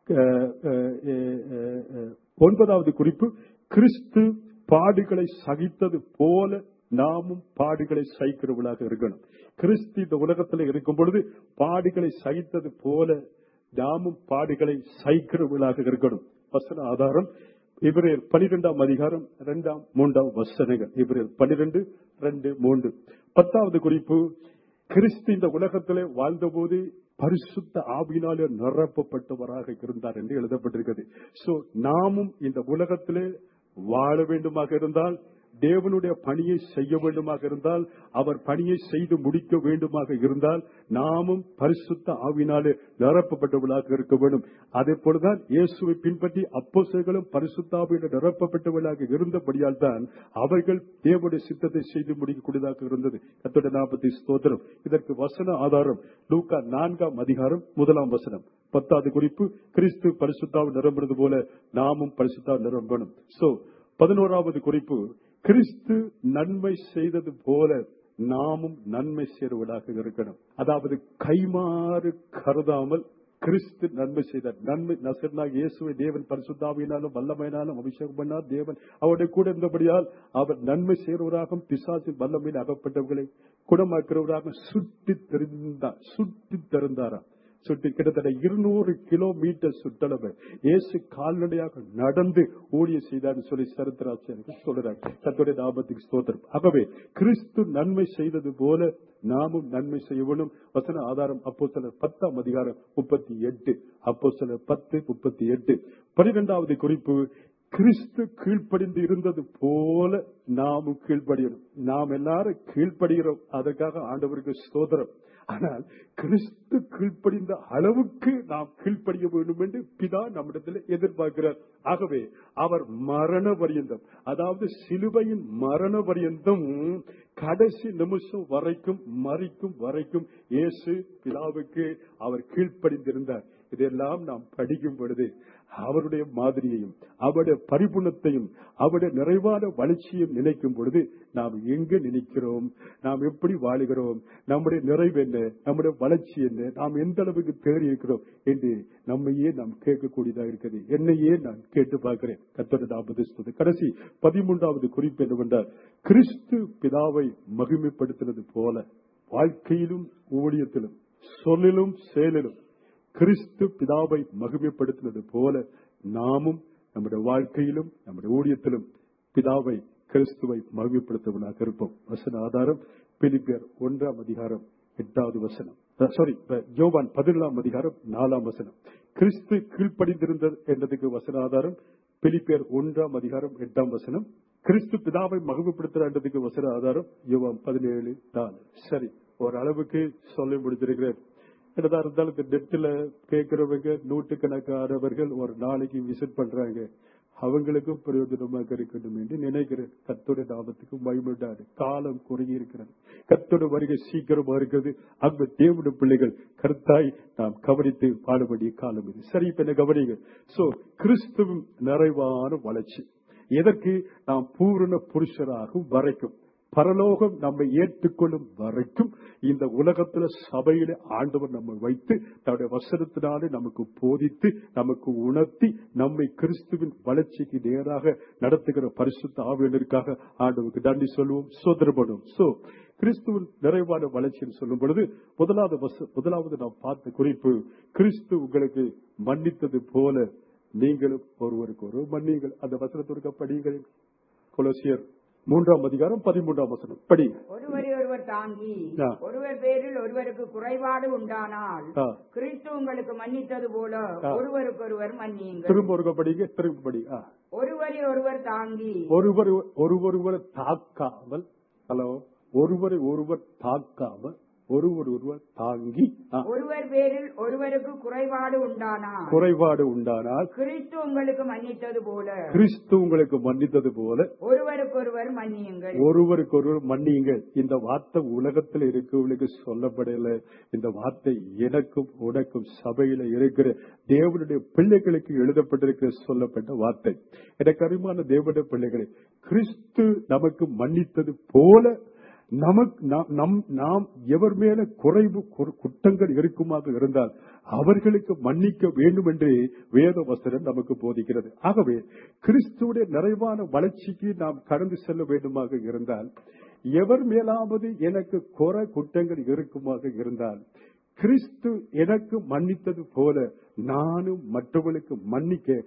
அஹ், அஹ், அஹ், அஹ், ஒன்பதாவது குறிப்பு கிறிஸ்து பாடுகளை சகித்தது போல நாமும் பாடுகளை சகிக்கிறவர்களாக இருக்கணும் கிறிஸ்து இந்த உலகத்தில் இருக்கும் பொழுது பாடுகளை சகித்தது போல நாமும் பாடுகளை சகிக்கிறவர்களாக இருக்கணும் வசன ஆதாரம் இவரேர் பனிரெண்டாம் அதிகாரம் இரண்டாம் மூன்றாம் வசனங்கள் இவரேர் பனிரெண்டு ரெண்டு மூன்று பத்தாவது குறிப்பு கிறிஸ்து இந்த உலகத்திலே வாழ்ந்தபோது பரிசுத்த ஆவினாலே நிரப்பப்பட்டவராக இருந்தார் என்று எழுதப்பட்டிருக்கிறது சோ நாமும் இந்த உலகத்திலே வாழ வேண்டுமாக இருந்தால் தேவனுடைய பணியை செய்ய வேண்டுமாக இருந்தால் அவர் பணியை செய்து முடிக்க வேண்டுமாக இருந்தால் நாமும் பரிசுத்த ஆவினாலே நிரப்பப்பட்டவர்களாக இருக்க வேண்டும் அதே போலதான் இயேசுவை பின்பற்றி அப்போஸ்தலர்களும் பரிசுத்த ஆவியில நிரப்பப்பட்டவர்களாக இருந்தபடியால் தான் அவர்கள் தேவனுடைய சித்தத்தை செய்து முடிக்கக்கூடியதாக இருந்தது கத்தோட நாற்பத்தி ஸ்தோத்திரம் இதற்கு வசன ஆதாரம் லூக்கா நான்காம் அதிகாரம் முதலாம் வசனம் பத்தாவது குறிப்பு கிறிஸ்து பரிசுத்தாவை நிரம்புறது போல நாமும் பரிசுத்தாவை நிரம்பணும் சோ பதினோராவது குறிப்பு கிறிஸ்து நன்மை செய்தது போல நாமும் நன்மை செய்வதாக இருக்கணும் அதாவது கைமாறு கருதாமல் கிறிஸ்து நன்மை செய்தார் நன்மை நசர்னாக இயேசுவை தேவன் பரிசுத்தாவினாலும் வல்லமையினாலும் அபிஷேகம் பண்ணார் தேவன் அவருடைய கூட இருந்தபடியால் அவர் நன்மை செய்கிறவராகவும் பிசாசின் வல்லமையில் அகப்பட்டவர்களை குணமாக்கிறவராக சுட்டி தெரிந்தார் சுட்டி தெரிந்தாராம் சுற்றி கிட்டத்தட்ட இருநூறு கிலோமீட்டர் சுற்றளவு இயேசு கால்நடையாக நடந்து ஊழிய செய்தார் சொல்லி சரித்திராசிரியர்கள் சொல்றாங்க கத்தோடைய நாமத்துக்கு ஸ்தோத்திரம் ஆகவே கிறிஸ்து நன்மை செய்தது போல நாமும் நன்மை செய்யணும் வசன ஆதாரம் அப்போ சிலர் பத்தாம் அதிகாரம் முப்பத்தி எட்டு அப்போ சிலர் பத்து முப்பத்தி எட்டு பனிரெண்டாவது குறிப்பு கிறிஸ்து கீழ்ப்படிந்து இருந்தது போல நாமும் கீழ்ப்படியணும் நாம் எல்லாரும் கீழ்ப்படுகிறோம் அதற்காக ஆண்டவருக்கு ஸ்தோத்திரம் ஆனால் கிறிஸ்து கீழ்ப்படிந்த அளவுக்கு நாம் கீழ்ப்படிய வேண்டும் என்று பிதா நம்மிடத்தில் எதிர்பார்க்கிறார் ஆகவே அவர் மரண பரியந்தம் அதாவது சிலுவையின் மரண பரியந்தம் கடைசி நிமிஷம் வரைக்கும் மறிக்கும் வரைக்கும் இயேசு பிதாவுக்கு அவர் கீழ்ப்படிந்திருந்தார் இதெல்லாம் நாம் படிக்கும் பொழுது அவருடைய மாதிரியையும் அவருடைய பரிபூர்ணத்தையும் அவருடைய நிறைவான வளர்ச்சியும் நினைக்கும் பொழுது நாம் எங்க நினைக்கிறோம் நாம் எப்படி வாழுகிறோம் நம்முடைய நிறைவு என்ன நம்முடைய வளர்ச்சி என்ன நாம் எந்த அளவுக்கு தேறி இருக்கிறோம் என்று நம்மையே நாம் கேட்கக்கூடியதாக இருக்கிறது என்னையே நான் கேட்டு பார்க்கிறேன் கத்தோட நாற்பது கடைசி பதிமூன்றாவது குறிப்பு என்னவென்றால் கிறிஸ்து பிதாவை மகிமைப்படுத்தினது போல வாழ்க்கையிலும் ஊழியத்திலும் சொல்லிலும் செயலிலும் கிறிஸ்து பிதாவை மகிமைப்படுத்தினது போல நாமும் நம்முடைய வாழ்க்கையிலும் நம்முடைய ஊழியத்திலும் பிதாவை கிறிஸ்துவை மகிமைப்படுத்தவனாக இருப்போம் வசன ஆதாரம் பிலிப்பியர் ஒன்றாம் அதிகாரம் எட்டாவது வசனம் சாரி யோவான் பதினேழாம் அதிகாரம் நாலாம் வசனம் கிறிஸ்து கீழ்ப்படிந்திருந்தது என்றதுக்கு வசன ஆதாரம் பிலிப்பியர் ஒன்றாம் அதிகாரம் எட்டாம் வசனம் கிறிஸ்து பிதாவை மகிமைப்படுத்துறதுக்கு வசன ஆதாரம் யோவான் பதினேழு நாலு சரி ஒரு அளவுக்கு சொல்லி முடித்திருக்கிறேன் என்னதான் இருந்தாலும் இந்த நெட்ல கேட்கிறவங்க நூற்றுக்கணக்கானவர்கள் ஒரு நாளைக்கு விசிட் பண்றாங்க அவங்களுக்கும் பிரயோஜனமாக இருக்கணும் என்று நினைக்கிறேன் கத்தோட நாமத்துக்கு மயமுண்டாடு காலம் குறுகி இருக்கிறது கத்தோட வருகை சீக்கிரமா இருக்கிறது அந்த தேவனுடைய பிள்ளைகள் கருத்தாய் நாம் கவனித்து பாடுபடிய காலம் இது சரி இப்ப என்ன கவனிங்க சோ கிறிஸ்துவின் நிறைவான வளர்ச்சி எதற்கு நாம் பூரண புருஷராகும் வரைக்கும் பரலோகம் நம்மை ஏற்றுக்கொள்ளும் வரைக்கும் இந்த உலகத்துல சபையில ஆண்டவர் நம்மை வைத்து தன்னுடைய வசனத்தினாலே நமக்கு போதித்து நமக்கு உணர்த்தி நம்மை கிறிஸ்துவின் வளர்ச்சிக்கு நேராக நடத்துகிற பரிசுத்த ஆவியனருக்காக ஆண்டவருக்கு நன்றி சொல்லுவோம் சோதரப்படுவோம் சோ கிறிஸ்துவின் நிறைவான வளர்ச்சின்னு சொல்லும் பொழுது முதலாவது வச- முதலாவது நாம் பார்த்த குறிப்பு கிறிஸ்து உங்களுக்கு மன்னித்தது போல நீங்களும் ஒருவருக்கு ஒரு மன்னியுங்கள் அந்த வசனத்திற்கு படியுங்கள் கொலோசியர் மூன்றாம் அதிகாரம் பதிமூன்றாம் வசனம் படி ஒருவரை ஒருவர் தாங்கி ஆ. ஒருவர் பேரில் ஒருவருக்கு குறைபாடு உண்டானால் ஆ. கிறிஸ்து உங்களுக்கு மன்னித்தது போல ஆ. ஒருவருக்கொருவர் மன்னியுங்கள் திரும்ப ஒருக்க படிங்க திரும்ப படி ஆ. ஒருவரை ஒருவர் தாங்கி ஒருவர் ஒருவொருவர் தாக்காமல் ஹலோ ஒருவரை ஒருவர் தாக்காமல் ஒருவர் ஒருவர் தாங்கி ஆ, ஒருவர் பேரில் ஒருவருக்கு குறைபாடு உண்டானால் குறைபாடு உண்டானால் கிறிஸ்து உங்களுக்கு மன்னித்தது போல கிறிஸ்து உங்களுக்கு மன்னித்தது போல ஒருவருக்கொருவர் மன்னியுங்கள் ஒருவருக்கு ஒருவர் மன்னியுங்கள் இந்த வார்த்தை உலகத்தில் இருக்கவங்களுக்கு சொல்லப்படல இந்த வார்த்தை எனக்கும் உனக்கும் சபையில இருக்கிற தேவனுடைய பிள்ளைகளுக்கு எழுதப்பட்டிருக்கிற சொல்லப்பட்ட வார்த்தை எனக்கு அருமான தேவனுடைய பிள்ளைகளை கிறிஸ்து நமக்கு மன்னித்தது போல நமக்கு நாம்- நம் நாம் எவர் மேல குறைவு குற- குற்றங்கள் இருக்குமாக இருந்தால் அவர்களுக்கு மன்னிக்க வேண்டும் என்று வேத வசனம் நமக்கு போதிக்கிறது ஆகவே கிறிஸ்துவுடைய நிறைவான வளர்ச்சிக்கு நாம் கடந்து செல்ல வேண்டுமாக இருந்தால் எவர் மேலாவது எனக்கு குறை குற்றங்கள் இருக்குமாக இருந்தால் கிறிஸ்து எனக்கு மன்னித்தது போல நானும் மற்றவர்களுக்கு மன்னிக்க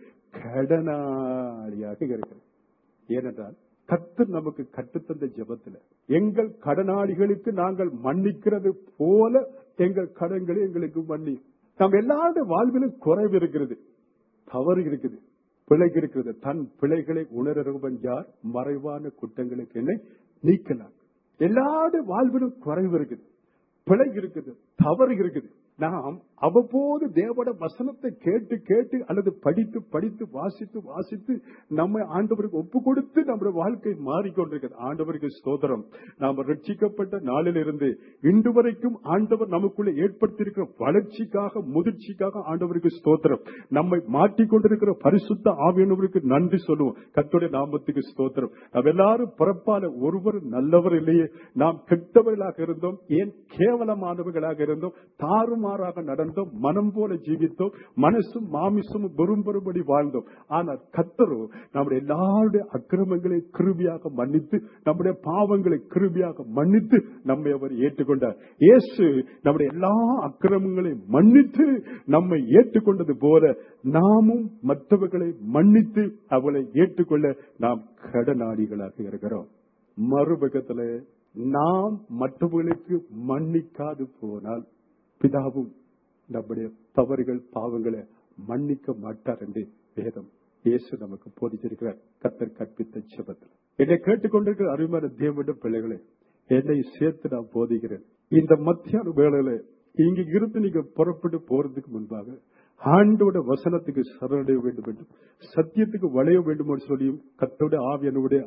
கடனாளியாக இருக்கிறேன் ஏனென்றால் கர்த்தர் நமக்கு கற்றுத்தந்த ஜெபத்துல எங்கள் கடனாளிகளுக்கு நாங்கள் மன்னிக்கிறது போல எங்கள் கடன்களை எங்களுக்கு மன்னி நம்ம எல்லாருடைய வாழ்விலும் குறைவு இருக்கிறது தவறு இருக்குது பிழை இருக்கிறது தன் பிழைகளை உணர்வன் யார் மறைவான குற்றங்களுக்கு என்னை நீக்கலாம் எல்லாருடைய வாழ்விலும் குறைவு இருக்குது பிழை இருக்குது தவறு இருக்குது நாம் அவ்வப்போது தேவட வசனத்தை கேட்டு கேட்டு அல்லது படித்து படித்து வாசித்து வாசித்து நம்மை ஆண்டவருக்கு ஒப்பு கொடுத்து நம்முடைய வாழ்க்கை மாறிக்கொண்டிருக்கிறது ஆண்டவருக்கு ஸ்தோத்திரம் நாம் ரட்சிக்கப்பட்ட நாளிலிருந்து இன்று வரைக்கும் ஆண்டவர் நமக்குள்ள ஏற்படுத்தியிருக்கிற வளர்ச்சிக்காக முதிர்ச்சிக்காக ஆண்டவருக்கு ஸ்தோத்திரம் நம்மை மாட்டிக்கொண்டிருக்கிற பரிசுத்த ஆவியானவருக்கு நன்றி சொல்லுவோம் கர்த்தருடைய நாமத்துக்கு ஸ்தோத்திரம் நாம் எல்லாரும் பிறப்பால ஒருவர் நல்லவர் இல்லையே நாம் கெட்டவர்களாக இருந்தோம் ஏன் கேவலமானவர்களாக இருந்தோம் தாறுமாறாக நடந்தோம் மனம் போல ஜீவித்தோம் மனசும் மாமிசும் பெரும்பெரும்படி வாழ்ந்தோம் ஆனால் கத்தரோ நம்முடைய எல்லாருடைய அக்கிரமங்களை கிருபியாக மன்னித்து நம்முடைய பாவங்களை கிருபியாக மன்னித்து நம்மை அவர் ஏற்றுக்கொண்டார் இயேசு நம்முடைய எல்லா அக்கிரமங்களை மன்னித்து நம்மை ஏற்றுக்கொண்டது போல நாமும் மற்றவர்களை மன்னித்து அவளை ஏற்றுக்கொள்ள நாம் கடனாளிகளாக இருக்கிறோம் மறுபக்கத்துல நாம் மற்றவர்களுக்கு மன்னிக்காது போனால் பிதாவும் நம்முடைய தவறுகள் பாவங்களை மன்னிக்க மாட்டார் என்று வேதம் இயேசு நமக்கு போதிச்சிருக்கிறார் கத்தர் கற்பித்த செபத்தில் என்னை கேட்டுக்கொண்டிருக்கிற அருமையான தேவனுடைய பிள்ளைகளே என்னை சேர்த்து நான் போதிக்கிறேன் இந்த மத்தியான வேளையில இங்க இருந்து நீங்க புறப்பட்டு போறதுக்கு முன்பாக ஆண்டோட வசனத்துக்கு சரணடைய வேண்டும் என்றும் சத்தியத்துக்கு வளைய வேண்டும் என்று சொல்லியும் கத்தோட ஆவியனுடைய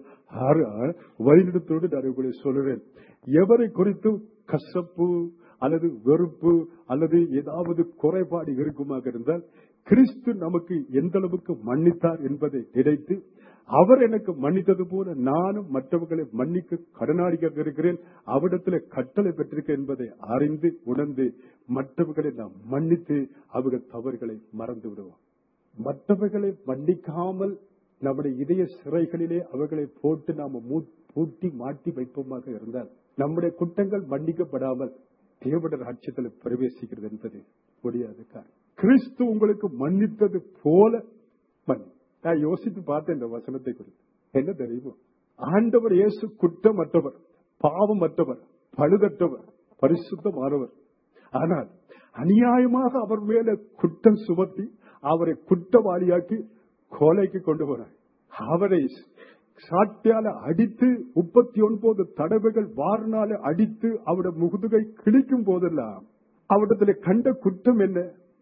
வழிநடத்தோடு நான் உங்களை சொல்லுவேன் எவரை குறித்தும் கசப்பு அல்லது வெறுப்பு அல்லது ஏதாவது குறைபாடு இருக்குமாக இருந்தால் கிறிஸ்து நமக்கு எந்த அளவுக்கு மன்னித்தார் என்பதை நினைத்து அவர் எனக்கு மன்னித்தது போல நானும் மற்றவர்களை மன்னிக்க கடனாளியாக இருக்கிறேன் அவரிடத்தில் கட்டளை பெற்றிருக்க என்பதை அறிந்து உணர்ந்து மற்றவர்களை நாம் மன்னித்து அவர்கள் தவறுகளை மறந்து விடுவோம் மற்றவர்களை மன்னிக்காமல் நம்முடைய இதய சிறைகளிலே அவர்களை போட்டு நாம மூ- பூட்டி மாட்டி வைப்போமாக இருந்தால் நம்முடைய குற்றங்கள் மன்னிக்கப்படாமல் தேவட ராட்சியத்தில் பிரவேசிக்கிறது என்பது முடியாது காரணம். கிறிஸ்து உங்களுக்கு மன்னித்தது போல மன்னி நான் யோசித்து பார்த்தேன் இந்த வசனத்தை குறித்து என்ன தெரியுமோ ஆண்டவர் இயேசு குற்றமற்றவர் பாவமற்றவர் பழுதற்றவர் பரிசுத்தமானவர் ஆனால் அநியாயமாக அவர் மேல குற்றம் சுமத்தி அவரை குற்றவாளியாக்கி கொலைக்கு கொண்டு போனார் அவரை சாட்டியால அடித்து முப்பத்தி ஒன்பது தடவைகள் வாரினால அடித்து அவருடைய முதுகை கிழிக்கும் போதெல்லாம் அவரிடத்துல கண்ட குற்றம் என்ன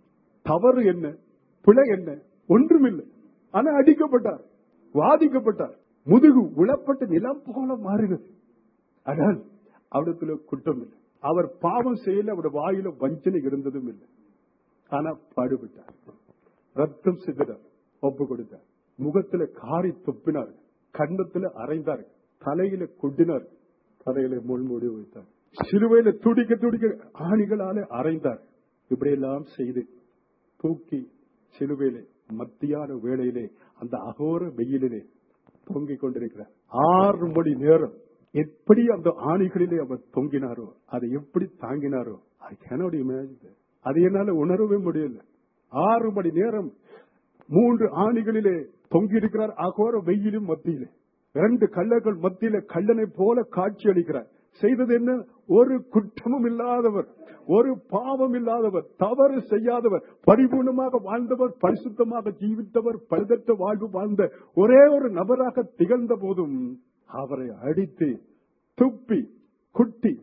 தவறு என்ன பிழை என்ன ஒன்றுமில்லை ஆனா அடிக்கப்பட்டார் வாதிக்கப்பட்டார் முதுகு உளப்பட்ட நிலம் போல மாறுகிறது ஆனால் அவரிடத்துல குற்றம் இல்லை அவர் பாவம் செய்யல அவருடைய வாயில வஞ்சனை இருந்ததும் இல்லை ஆனா பாடுபட்டார் ரத்தம் சிதறார் ஒப்பு கொடுத்தார் முகத்துல காரி துப்பினார் கண்ணத்துல அரைந்தார் தலையில கொட்டினார் தலையில முள்மூடி வைத்தார் சிலுவையில துடிக்க துடிக்க ஆணிகளால அரைந்தார் இப்படியெல்லாம் செய்து தூக்கி சிலுவையில மத்தியான வேளையிலே அந்த அகோர வெயிலிலே தொங்கிக் கொண்டிருக்கிறார் ஆறு மணி நேரம் எப்படி அந்த ஆணிகளிலே அவர் தொங்கினாரோ அதை எப்படி தாங்கினாரோ ஐ கேனோட இமேஜின் அது என்னால உணரவே முடியல ஆறு மணி நேரம் மூன்று ஆணிகளிலே தொங்கி இருக்கிறார் அகோர வெயிலும் மத்தியிலே இரண்டு கள்ளர்கள் மத்தியில கள்ளனை போல காட்சி அளிக்கிறார் செய்தது என்ன ஒரு குற்றமும் இல்லாதவர் ஒரு பாவம் இல்லாதவர் தவறு செய்யாதவர் பரிபூர்ணமாக வாழ்ந்தவர் பரிசுத்தமாக ஜீவித்தவர் பழுதற்ற வாழ்வு வாழ்ந்த ஒரே ஒரு நபராக திகழ்ந்த போதும் அவரை அடித்து துப்பி குட்டி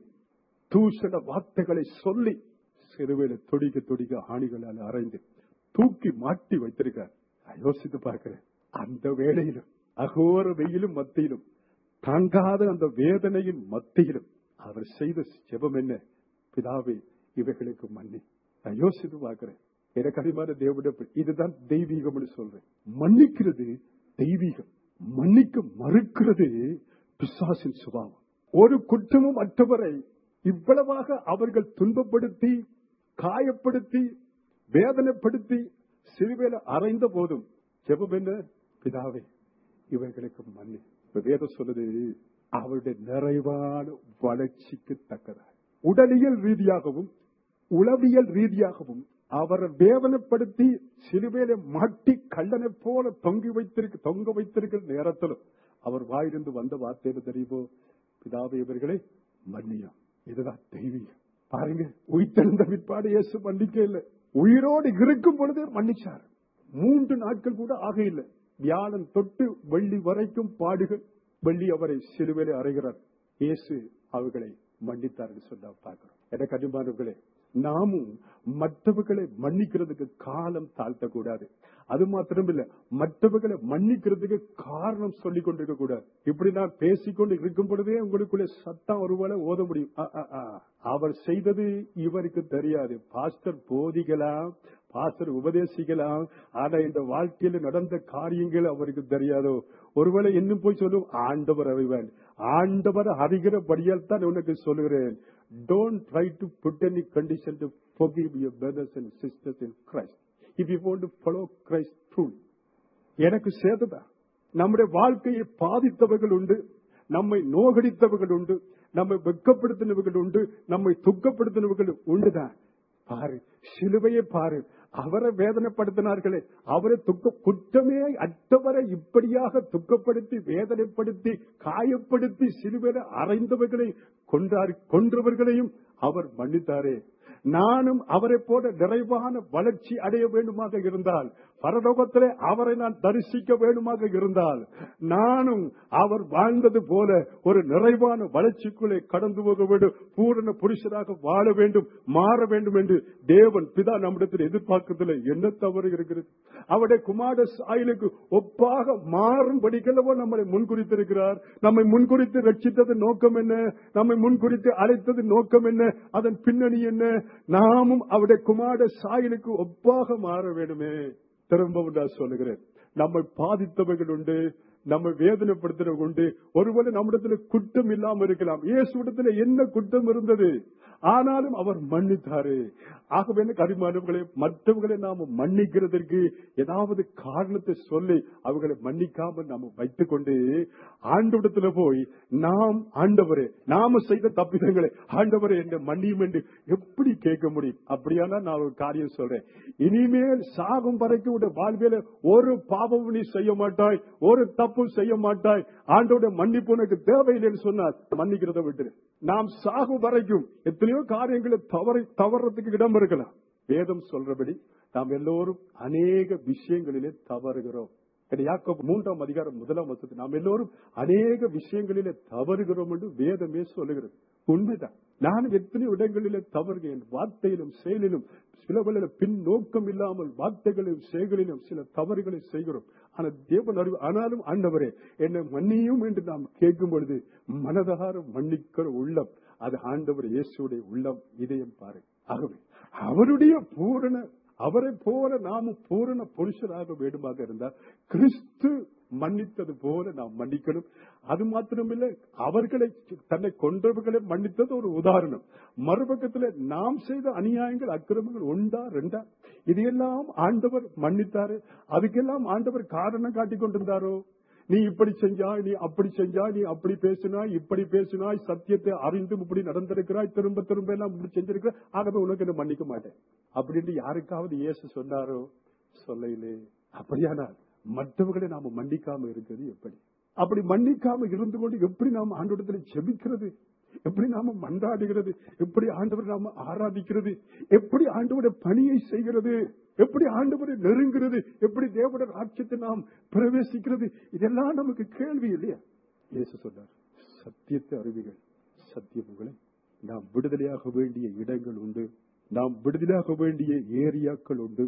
தூஷண வார்த்தைகளை சொல்லி சிறுவையில தொடிக்க தொடிக்க ஆணிகளால் அரைந்து தூக்கி மாட்டி வைத்திருக்கார் நான் யோசித்து பார்க்கிறேன் அந்த வேளையிலும் அகோர வெயிலும் மத்தியிலும் தாங்காத அந்த வேதனையின் மத்தியிலும் அவர் செய்த ஜெபம் என்ன பிதாவே இவைகளுக்கு மன்னி நான் யோசித்து பார்க்கிறேன் எனக்கு அதிகமான தேவனுடைய பிள்ளை. இதுதான் தெய்வீகம் சொல்றேன் மன்னிக்கிறது தெய்வீகம் மன்னிக்க மறுக்கிறது பிசாசின் சுபாவம் ஒரு குற்றமும் அற்றவரை இவ்வளவாக அவர்கள் துன்பப்படுத்தி காயப்படுத்தி வேதனைப்படுத்தி சிறுவேல அறைந்த போதும் ஜெபம் என்ன பிதாவே இவர்களுக்கு மன்னி இப்ப வேதம் சொல்லுது அவருடைய நிறைவான வளர்ச்சிக்கு தக்கதாக உடலியல் ரீதியாகவும் உளவியல் ரீதியாகவும் அவரை வேதனைப்படுத்தி சிலுவையில மாட்டி கள்ளனை போல தொங்கி வைத்திருக்க தொங்க வைத்திருக்கிற நேரத்திலும் அவர் வாயிலிருந்து வந்த வார்த்தை என்ன தெரியுமோ பிதாவே இவர்களை மன்னியம் இதுதான் தெய்வீகம் பாருங்க உயிர்த்தெழுந்த பிற்பாடு இயேசு மன்னிக்க இல்லை உயிரோடு இருக்கும் பொழுதே மன்னிச்சார் மூன்று நாட்கள் கூட ஆக இல்லை வியாழன் தொட்டு வெள்ளி வரைக்கும் பாடுகள் வெள்ளி அவரை சிலுவையிலே அறைகிறார் இயேசு அவர்களை மன்னித்தார்கள் சொன்னா பார்க்கிறோம் எனக்கு அனுமானவர்களே நாமும் மற்றவர்களை மன்னிக்கிறதுக்கு காலம் தாழ்த்தக்கூடாது அது மாத்திரமில்ல மற்றவர்களை மன்னிக்கிறதுக்கு காரணம் சொல்லிக் கொண்டிருக்க கூடாது இப்படி நான் பேசிக்கொண்டு இருக்கும் பொழுதே உங்களுக்குள்ளே சத்தம் ஒருவேளை ஓத முடியும் அ, அ, அ. அவர் செய்தது இவருக்கு தெரியாது பாஸ்டர் போதிக்கலாம் பாஸ்டர் உபதேசிக்கலாம் ஆனா இந்த வாழ்க்கையில நடந்த காரியங்கள் அவருக்கு தெரியாதோ ஒருவேளை இன்னும் போய் சொல்லும் ஆண்டவர் அறிவன் ஆண்டவர் அறிகிறபடியால் தான் உனக்கு சொல்லுகிறேன் don't try to put any condition to forgive your brothers and sisters in Christ. If you want to follow Christ truly. எனக்கு சேததா நம்முடைய வாழ்க்கையை பாதித்தவர்கள் உண்டு நம்மை நோகடித்தவர்கள் உண்டு நம்மை வெட்கப்படுத்தினவர்கள் உண்டு நம்மை துக்கப்படுத்தினவர்கள் உண்டுதான் பாரு சிலுவையை பாரு அவரை வேதனைப்படுத்தினார்களே அவரை துக்க குற்றமே அற்றவரை இப்படியாக துக்கப்படுத்தி வேதனைப்படுத்தி காயப்படுத்தி சிலுவையில அறைந்தவர்களை கொன்றார் கொன்றவர்களையும் அவர் மன்னித்தாரே நானும் அவரை போல நிறைவான வளர்ச்சி அடைய வேண்டுமாக இருந்தால் பரலோகத்திலே அவரை நான் தரிசிக்க வேண்டுமாக இருந்தால் நானும் அவர் வாழ்ந்தது போல ஒரு நிறைவான வளர்ச்சிக்குள்ளே கடந்து போக வேண்டும் பூரண புருஷராக வாழ வேண்டும் மாற வேண்டும் என்று தேவன் பிதா நம்மிடத்தில் எதிர்பார்க்கிறதுல என்ன தவறு இருக்கிறது அவருடைய குமார சாயலுக்கு ஒப்பாக மாறும்படிக்கல்லவோ நம்மளை முன்குறித்திருக்கிறார் நம்மை முன்குறித்து ரட்சித்தது நோக்கம் என்ன நம்மை முன்குறித்து அழைத்தது நோக்கம் என்ன அதன் பின்னணி என்ன நாமும் அவருடைய குமார சாயலுக்கு ஒப்பாக மாற வேண்டுமே திரும்பவும் நான் சொல்லுகிறேன் நம்மை பாதித்தவர்கள் உண்டு நம்மை வேதனைப்படுத்துறவங்க உண்டு ஒருவேளை நம்மிடத்துல குற்றம் இல்லாம இருக்கலாம் இயேசுடத்துல என்ன குற்றம் இருந்தது ஆனாலும் அவர் மன்னித்தாரு ஆகவே எனக்கு அபிமானவர்களை மற்றவர்களை நாம மன்னிக்கிறதற்கு ஏதாவது காரணத்தை சொல்லி அவர்களை மன்னிக்காம நாம வைத்துக் கொண்டு ஆண்டவிடத்துல போய் நாம் ஆண்டவரே நாம செய்த தப்பிதங்களை ஆண்டவரே என்ன மன்னியும் என்று எப்படி கேட்க முடியும் அப்படியானா நான் ஒரு காரியம் சொல்றேன் இனிமேல் சாகும் வரைக்கும் உடைய வாழ்வியல ஒரு பாவமும் நீ செய்ய மாட்டாய் ஒரு தப்பும் செய்ய மாட்டாய் ஆண்டோட மன்னிப்பு உனக்கு தேவையில்லைன்னு சொன்னார் மன்னிக்கிறத விட்டு நாம் சாகும் வரைக்கும் எத்தனையோ காரியங்களை தவறி தவறதுக்கு இடம் இருக்கலாம் வேதம் சொல்றபடி நாம் எல்லோரும் அநேக விஷயங்களிலே தவறுகிறோம் இது யாக்கோபு மூன்றாம் அதிகாரம் முதலாம் வசத்து நாம் எல்லோரும் அநேக விஷயங்களிலே தவறுகிறோம் என்று வேதமே சொல்லுகிறது உண்மைதான் நானும் எத்தனை இடங்களிலே தவறுகிறேன் வார்த்தையிலும் செயலிலும் சில வேளையில பின் நோக்கம் இல்லாமல் வார்த்தைகளிலும் செயல்களிலும் சில தவறுகளை செய்கிறோம் ஆனால் தேவன் அறிவு ஆனாலும் ஆண்டவரே என்னை மன்னியும் என்று நாம் கேட்கும் பொழுது மனதார மன்னிக்கிற உள்ளம் அது ஆண்டவர் இயேசுடைய உள்ளம் இதயம் பாரு ஆகவே அவருடைய பூரண அவரை போல நாமும் பூரண புருஷராக வேண்டுமாக இருந்தால் கிறிஸ்து மன்னித்தது போல நாம் மன்னிக்கணும் அது மாத்திரமில்லை அவர்களை தன்னை கொன்றவர்களை மன்னித்தது ஒரு உதாரணம் மறுபக்கத்தில் நாம் செய்த அநியாயங்கள் அக்கிரமங்கள் உண்டா ரெண்டா இதையெல்லாம் ஆண்டவர் மன்னித்தாரு அதுக்கெல்லாம் ஆண்டவர் காரணம் காட்டிக் கொண்டிருந்தாரோ நீ இப்படி செஞ்சாய் நீ அப்படி செஞ்சாய் நீ அப்படி பேசினாய் இப்படி பேசினாய் சத்தியத்தை அறிந்து இப்படி நடந்திருக்கிறாய் திரும்ப திரும்ப எல்லாம் இப்படி செஞ்சிருக்கிறாய் ஆகவே உனக்கு என்ன மன்னிக்க மாட்டேன் அப்படின்னு யாருக்காவது இயேசு சொன்னாரோ சொல்லையிலே அப்படியானால் மற்றவர்களை நாம மன்னிக்காம இருக்கிறது எப்படி அப்படி மன்னிக்காம இருந்து கொண்டு எப்படி நாம ஆண்டோடத்துல ஜெபிக்கிறது எப்படி நாம மன்றாடுகிறது எப்படி ஆண்டவர் நாம ஆராதிக்கிறது எப்படி ஆண்டவருடைய பணியை செய்கிறது எப்படி ஆண்டவரை நெருங்கிறது எப்படி தேவட ராட்சியத்தை நாம் பிரவேசிக்கிறது இதெல்லாம் நமக்கு கேள்வி இல்லையா இயேசு சொன்னார் சத்தியத்தை அறிவிகள் சத்தியமுகளை நாம் விடுதலையாக வேண்டிய இடங்கள் உண்டு நாம் விடுதலையாக வேண்டிய ஏரியாக்கள் உண்டு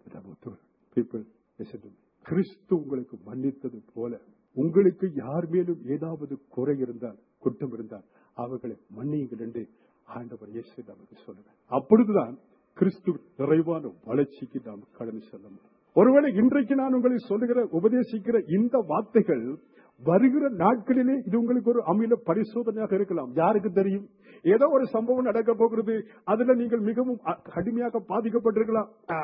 people listen to me. கிறிஸ்து உங்களுக்கு மன்னித்தது போல உங்களுக்கு யார் மேலும் ஏதாவது குறை இருந்தால் குற்றம் இருந்தால் அவர்களை மன்னியுங்கள் என்று ஆண்டவர் இயேசு நமக்கு சொல்லுவார் அப்பொழுதுதான் கிறிஸ்து நிறைவான வளர்ச்சிக்கு நாம் கடந்து செல்ல முடியும் ஒருவேளை இன்றைக்கு நான் உங்களுக்கு சொல்லுகிற உபதேசிக்கிற இந்த வார்த்தைகள் வருகிற நாட்களிலே இது உங்களுக்கு ஒரு அமில பரிசோதனையாக இருக்கலாம் யாருக்கு தெரியும் ஏதோ ஒரு சம்பவம் நடக்க போகிறது அதுல நீங்கள் மிகவும் அ- கடுமையாக பாதிக்கப்பட்டிருக்கலாம் ஆ,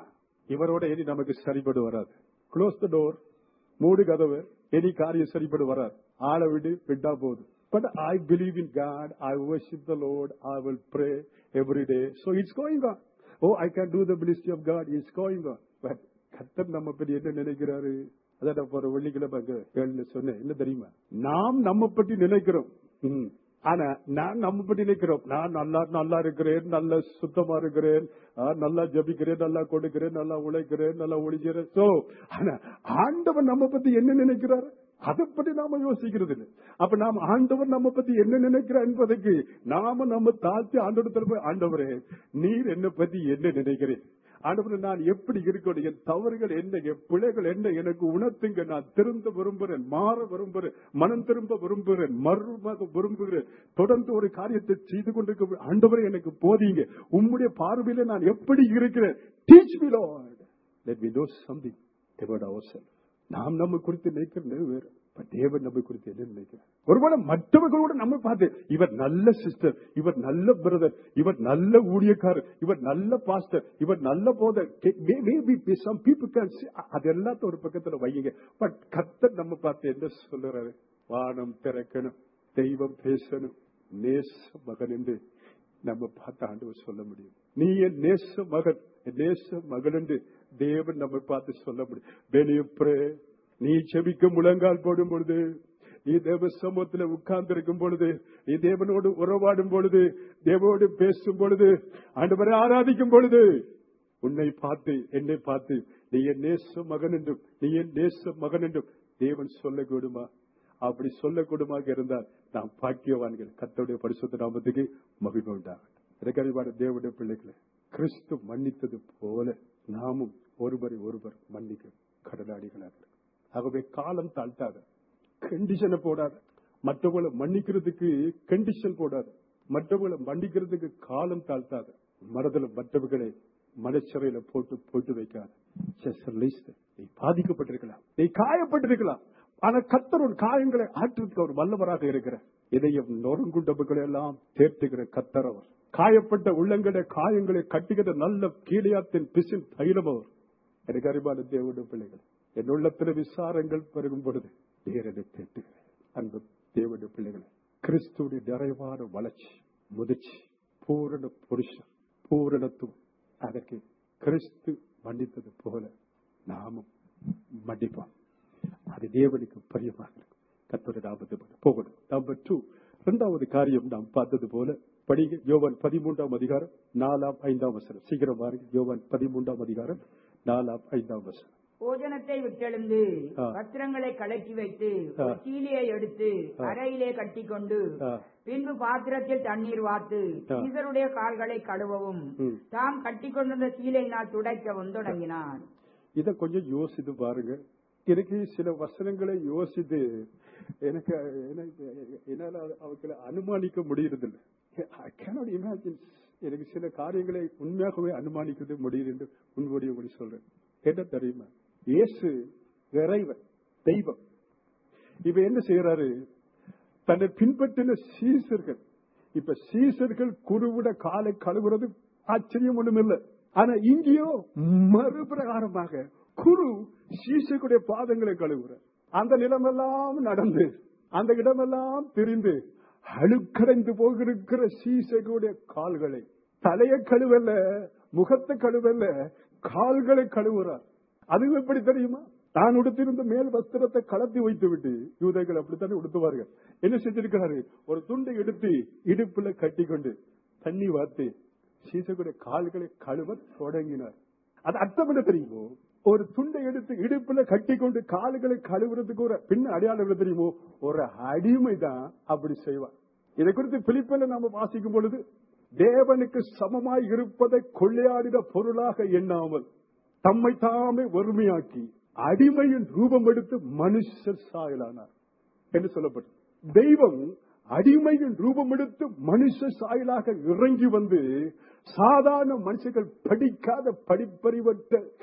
இவரோட இனி நமக்கு சரிபடு வராது க்ளோஸ் த டோர் மூடு கதவு இனி காரியம் சரிபடு வராது ஆளை விடு விட்டா போகுது but I believe in God I worship the Lord I will pray every day so it's going on oh I can do the ministry of God it's going on but கத்தர் நம்ம பற்றி என்ன நினைக்கிறாரு அதான் நான் போற வெள்ளிக்கிழமை அங்க கேள்வி சொன்னேன் என்ன தெரியுமா நாம் நம்ம பற்றி நினைக்கிறோம் ம். ஆனா நான் நம்ம பற்றி நினைக்கிறோம் நான் நல்லா நல்லா இருக்கிறேன் நல்ல சுத்தமா இருக்கிறேன் ஆ, நல்லா ஜபிக்கிறேன் நல்லா கொடுக்கிறேன் நல்லா உழைக்கிறேன் நல்லா ஒழிக்கிறேன் சோ ஆனா ஆண்டவன் நம்ம பத்தி என்ன நினைக்கிறார் அதை பத்தி நாம யோசிக்கிறது இல்லை அப்ப நாம் ஆண்டவர் நம்ம பத்தி என்ன நினைக்கிறார் என்பதற்கு நாம நம்ம தாழ்த்தி ஆண்டவர் தரப்பு ஆண்டவரே நீர் என்ன பத்தி என்ன நினைக்கிறேன் ஆண்டவரே நான் எப்படி இருக்கணும் என் தவறுகள் என்ன என் பிழைகள் என்ன எனக்கு உணர்த்துங்க நான் திருந்த விரும்புகிறேன் மாற விரும்புகிறேன் மனம் திரும்ப விரும்புகிறேன் மறுமாக விரும்புகிறேன் தொடர்ந்து ஒரு காரியத்தை செய்து கொண்டிருக்க ஆண்டவரே எனக்கு போதீங்க உம்முடைய பார்வையில நான் எப்படி இருக்கிறேன் teach me Lord let me know something about ourselves நாம் நம்ம குறித்து நினைக்கிறது வேறு But தேவன் நம்மை குறித்து என்ன நினைக்கிறார் ஒருவேளை மற்றவர்களோட நம்ம பார்த்து இவர் நல்ல சிஸ்டர் இவர் நல்ல பிரதர் இவர் நல்ல ஊழியக்காரர் இவர் நல்ல பாஸ்டர் இவர் நல்ல brother maybe some people can அது எல்லாத்தையும் ஒரு பக்கத்துல வையுங்க பட் கர்த்தர் நம்ம பார்த்து என்ன சொல்லுறாரு வானம் திறக்கணும் தெய்வம் பேசணும் நேச மகன் என்று நம்ம பார்த்து ஆண்டவர் சொல்ல முடியும் நீ என் நேச மகன் என் நேச மகன் என்று தேவன் நம்ம பார்த்து சொல்ல முடியும் வெளியப்புற நீ செபிக்க முழங்கால் போடும் பொழுது நீ தேவ சமூகத்துல உட்கார்ந்து இருக்கும் பொழுது நீ தேவனோடு உறவாடும் பொழுது தேவனோடு பேசும் பொழுது ஆண்டவரை ஆராதிக்கும் பொழுது உன்னை பார்த்து என்னை பார்த்து நீ என் நேச மகன் என்றும் நீ என் நேச மகன் என்றும் தேவன் சொல்லக்கூடுமா அப்படி சொல்லக்கூடுமாக இருந்தால் நாம் பாக்கியவான்கள் கர்த்தருடைய பரிசுத்த நாமத்துக்கு மகிழ்வு உண்டாகட்டும் இறக்கறிவான தேவனுடைய பிள்ளைகளை கிறிஸ்து மன்னித்தது போல நாமும் ஒருவரை ஒருவர் மன்னிக்க கடலாடிகளாக இருக்கோம். ஆகவே காலம் தாழ்த்தாத கண்டிஷனை போடாத மற்றவங்களை மன்னிக்கிறதுக்கு கண்டிஷன் போடாத மற்றவங்களை மன்னிக்கிறதுக்கு காலம் தாழ்த்தாத மனதில் மற்றவர்களை மனச்சிறையில போட்டு போட்டு வைக்காத Just release them. நீ பாதிக்கப்பட்டிருக்கலாம் நீ காயப்பட்டிருக்கலாம் ஆனா கத்தர் உன் காயங்களை ஆற்றுறதுக்கு அவர் வல்லவராக இருக்கிறார் இதயம் நொறுங்குண்டவுகளை எல்லாம் தேர்த்துகிற கத்தர் அவர் காயப்பட்ட உள்ளங்களை காயங்களை கட்டுகிற நல்ல கீழையாத்தின் பிசின் தைலம் அவர் எனக்கு அறிவான தேவனுடைய பிள்ளைகள் என் உள்ளத்துல விசாரங்கள் பெருகும் பொழுது நேரடி தேட்டுகிறேன் அன்பு தேவனுடைய பிள்ளைகளை கிறிஸ்துடைய நிறைவான வளர்ச்சி முதிர்ச்சி பூரண புருஷன் பூரணத்துவம் அதற்கு கிறிஸ்து மன்னித்தது போல நாமும் மன்னிப்போம் அது தேவனுக்கு பிரியமாக இருக்கும் கத்தோட நாமத்து போகணும் நம்பர் டூ இரண்டாவது காரியம் நாம் பார்த்தது போல படிங்க யோவான் பதிமூன்றாம் அதிகாரம் நாலாம் ஐந்தாம் வசனம் சீக்கிரம் பாருங்க யோவான் பதிமூன்றாம் அதிகாரம் நாலாம் ஐந்தாம் வசனம் போஜனத்தை விட்டெழுந்து ஆ. பத்திரங்களை கலக்கி வைத்து ஆ. ஒரு சீலையை எடுத்து ஆ. அறையிலே கட்டிக்கொண்டு ஆ. பின்பு பாத்திரத்தில் தண்ணீர் வார்த்து ஆ. சீசருடைய கால்களை கழுவவும் ம். தாம் கட்டிக்கொண்டிருந்த சீலையினால் துடைக்கவும் தொடங்கினான் இத கொஞ்சம் யோசித்து பாருங்க எனக்கு சில வசனங்களை யோசித்து எனக்கு எனக்கு என்னால அவர்களை அனுமானிக்க முடியறதில்லை ஐ கேனாட் இமேஜின் எனக்கு சில காரியங்களை உண்மையாகவே அனுமானிக்கிறது முடியுது என்று முன்கூடிய முடி சொல்றேன் என்ன தெரியுமா இயேசு இறைவன் தெய்வம் இப்ப என்ன செய்யறாரு தன்னை பின்பற்றின சீசர்கள் இப்ப சீசர்கள் குருவிட காலை கழுவுறது ஆச்சரியம் ஒண்ணும் இல்ல ஆனா இங்கேயோ மறுபிரகாரமாக குரு சீசர்களுடைய பாதங்களை கழுவுற அந்த நிலமெல்லாம் நடந்து அந்த இடமெல்லாம் திரிந்து அழுக்கடைந்து போகிருக்கிற சீசர்களுடைய கால்களை தலைய கழுவல்ல முகத்தை கழுவல்ல கால்களை கழுவுறார் அது எப்படி தெரியுமா தான் உடுத்திருந்த மேல் வஸ்திரத்தை கலத்தி வைத்து விட்டு யூதைகள் அப்படித்தானே உடுத்துவார்கள் என்ன செஞ்சிருக்கிறாரு ஒரு துண்டை எடுத்து இடுப்புல கட்டி கொண்டு தண்ணி வார்த்து சீசகுடைய கால்களை கழுவ தொடங்கினார் அது அர்த்தம் என்ன தெரியுமோ ஒரு துண்டை எடுத்து இடுப்புல கட்டி கொண்டு கால்களை கழுவுறதுக்கு ஒரு பின்ன அடையாளம் என்ன தெரியுமோ ஒரு அடிமை தான் அப்படி செய்வார் இதை குறித்து பிலிப்பில நாம வாசிக்கும் பொழுது தேவனுக்கு சமமாய் இருப்பதை கொள்ளையாடின பொருளாக எண்ணாமல் தம்மை தாமே வறுமையாக்கி அடிமையின் ரூபம் எடுத்து மனுஷர் சாயலானார் என்று சொல்லப்பட்டது தெய்வம் அடிமையின் ரூபம் எடுத்து மனுஷ சாயலாக இறங்கி வந்து சாதாரண மனுஷர்கள் படிக்காத படிப்பறிவற்ற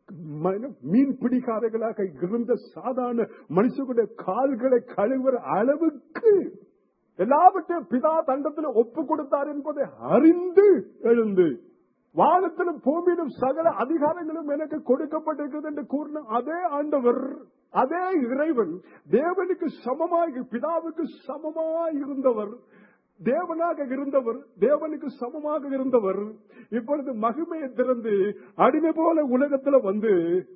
மன- மீன் பிடிக்காரர்களாக இருந்த சாதாரண மனுஷனுடைய கால்களை கழுவுற அளவுக்கு எல்லாவற்றையும் பிதா தண்டத்தில் ஒப்பு கொடுத்தார் என்பதை அறிந்து எழுந்து வானத்திலும் பூமியிலும் சகல அதிகாரங்களும் எனக்கு கொடுக்கப்பட்டிருக்கிறது என்று கூறின அதே ஆண்டவர் அதே இறைவன் தேவனுக்கு சமமாய் பிதாவுக்கு சமமாய் இருந்தவர் தேவனாக இருந்தவர் தேவனுக்கு சமமாக இருந்தவர் இப்பொழுது மகிமையை திறந்து அடிமை போல உலகத்துல வந்து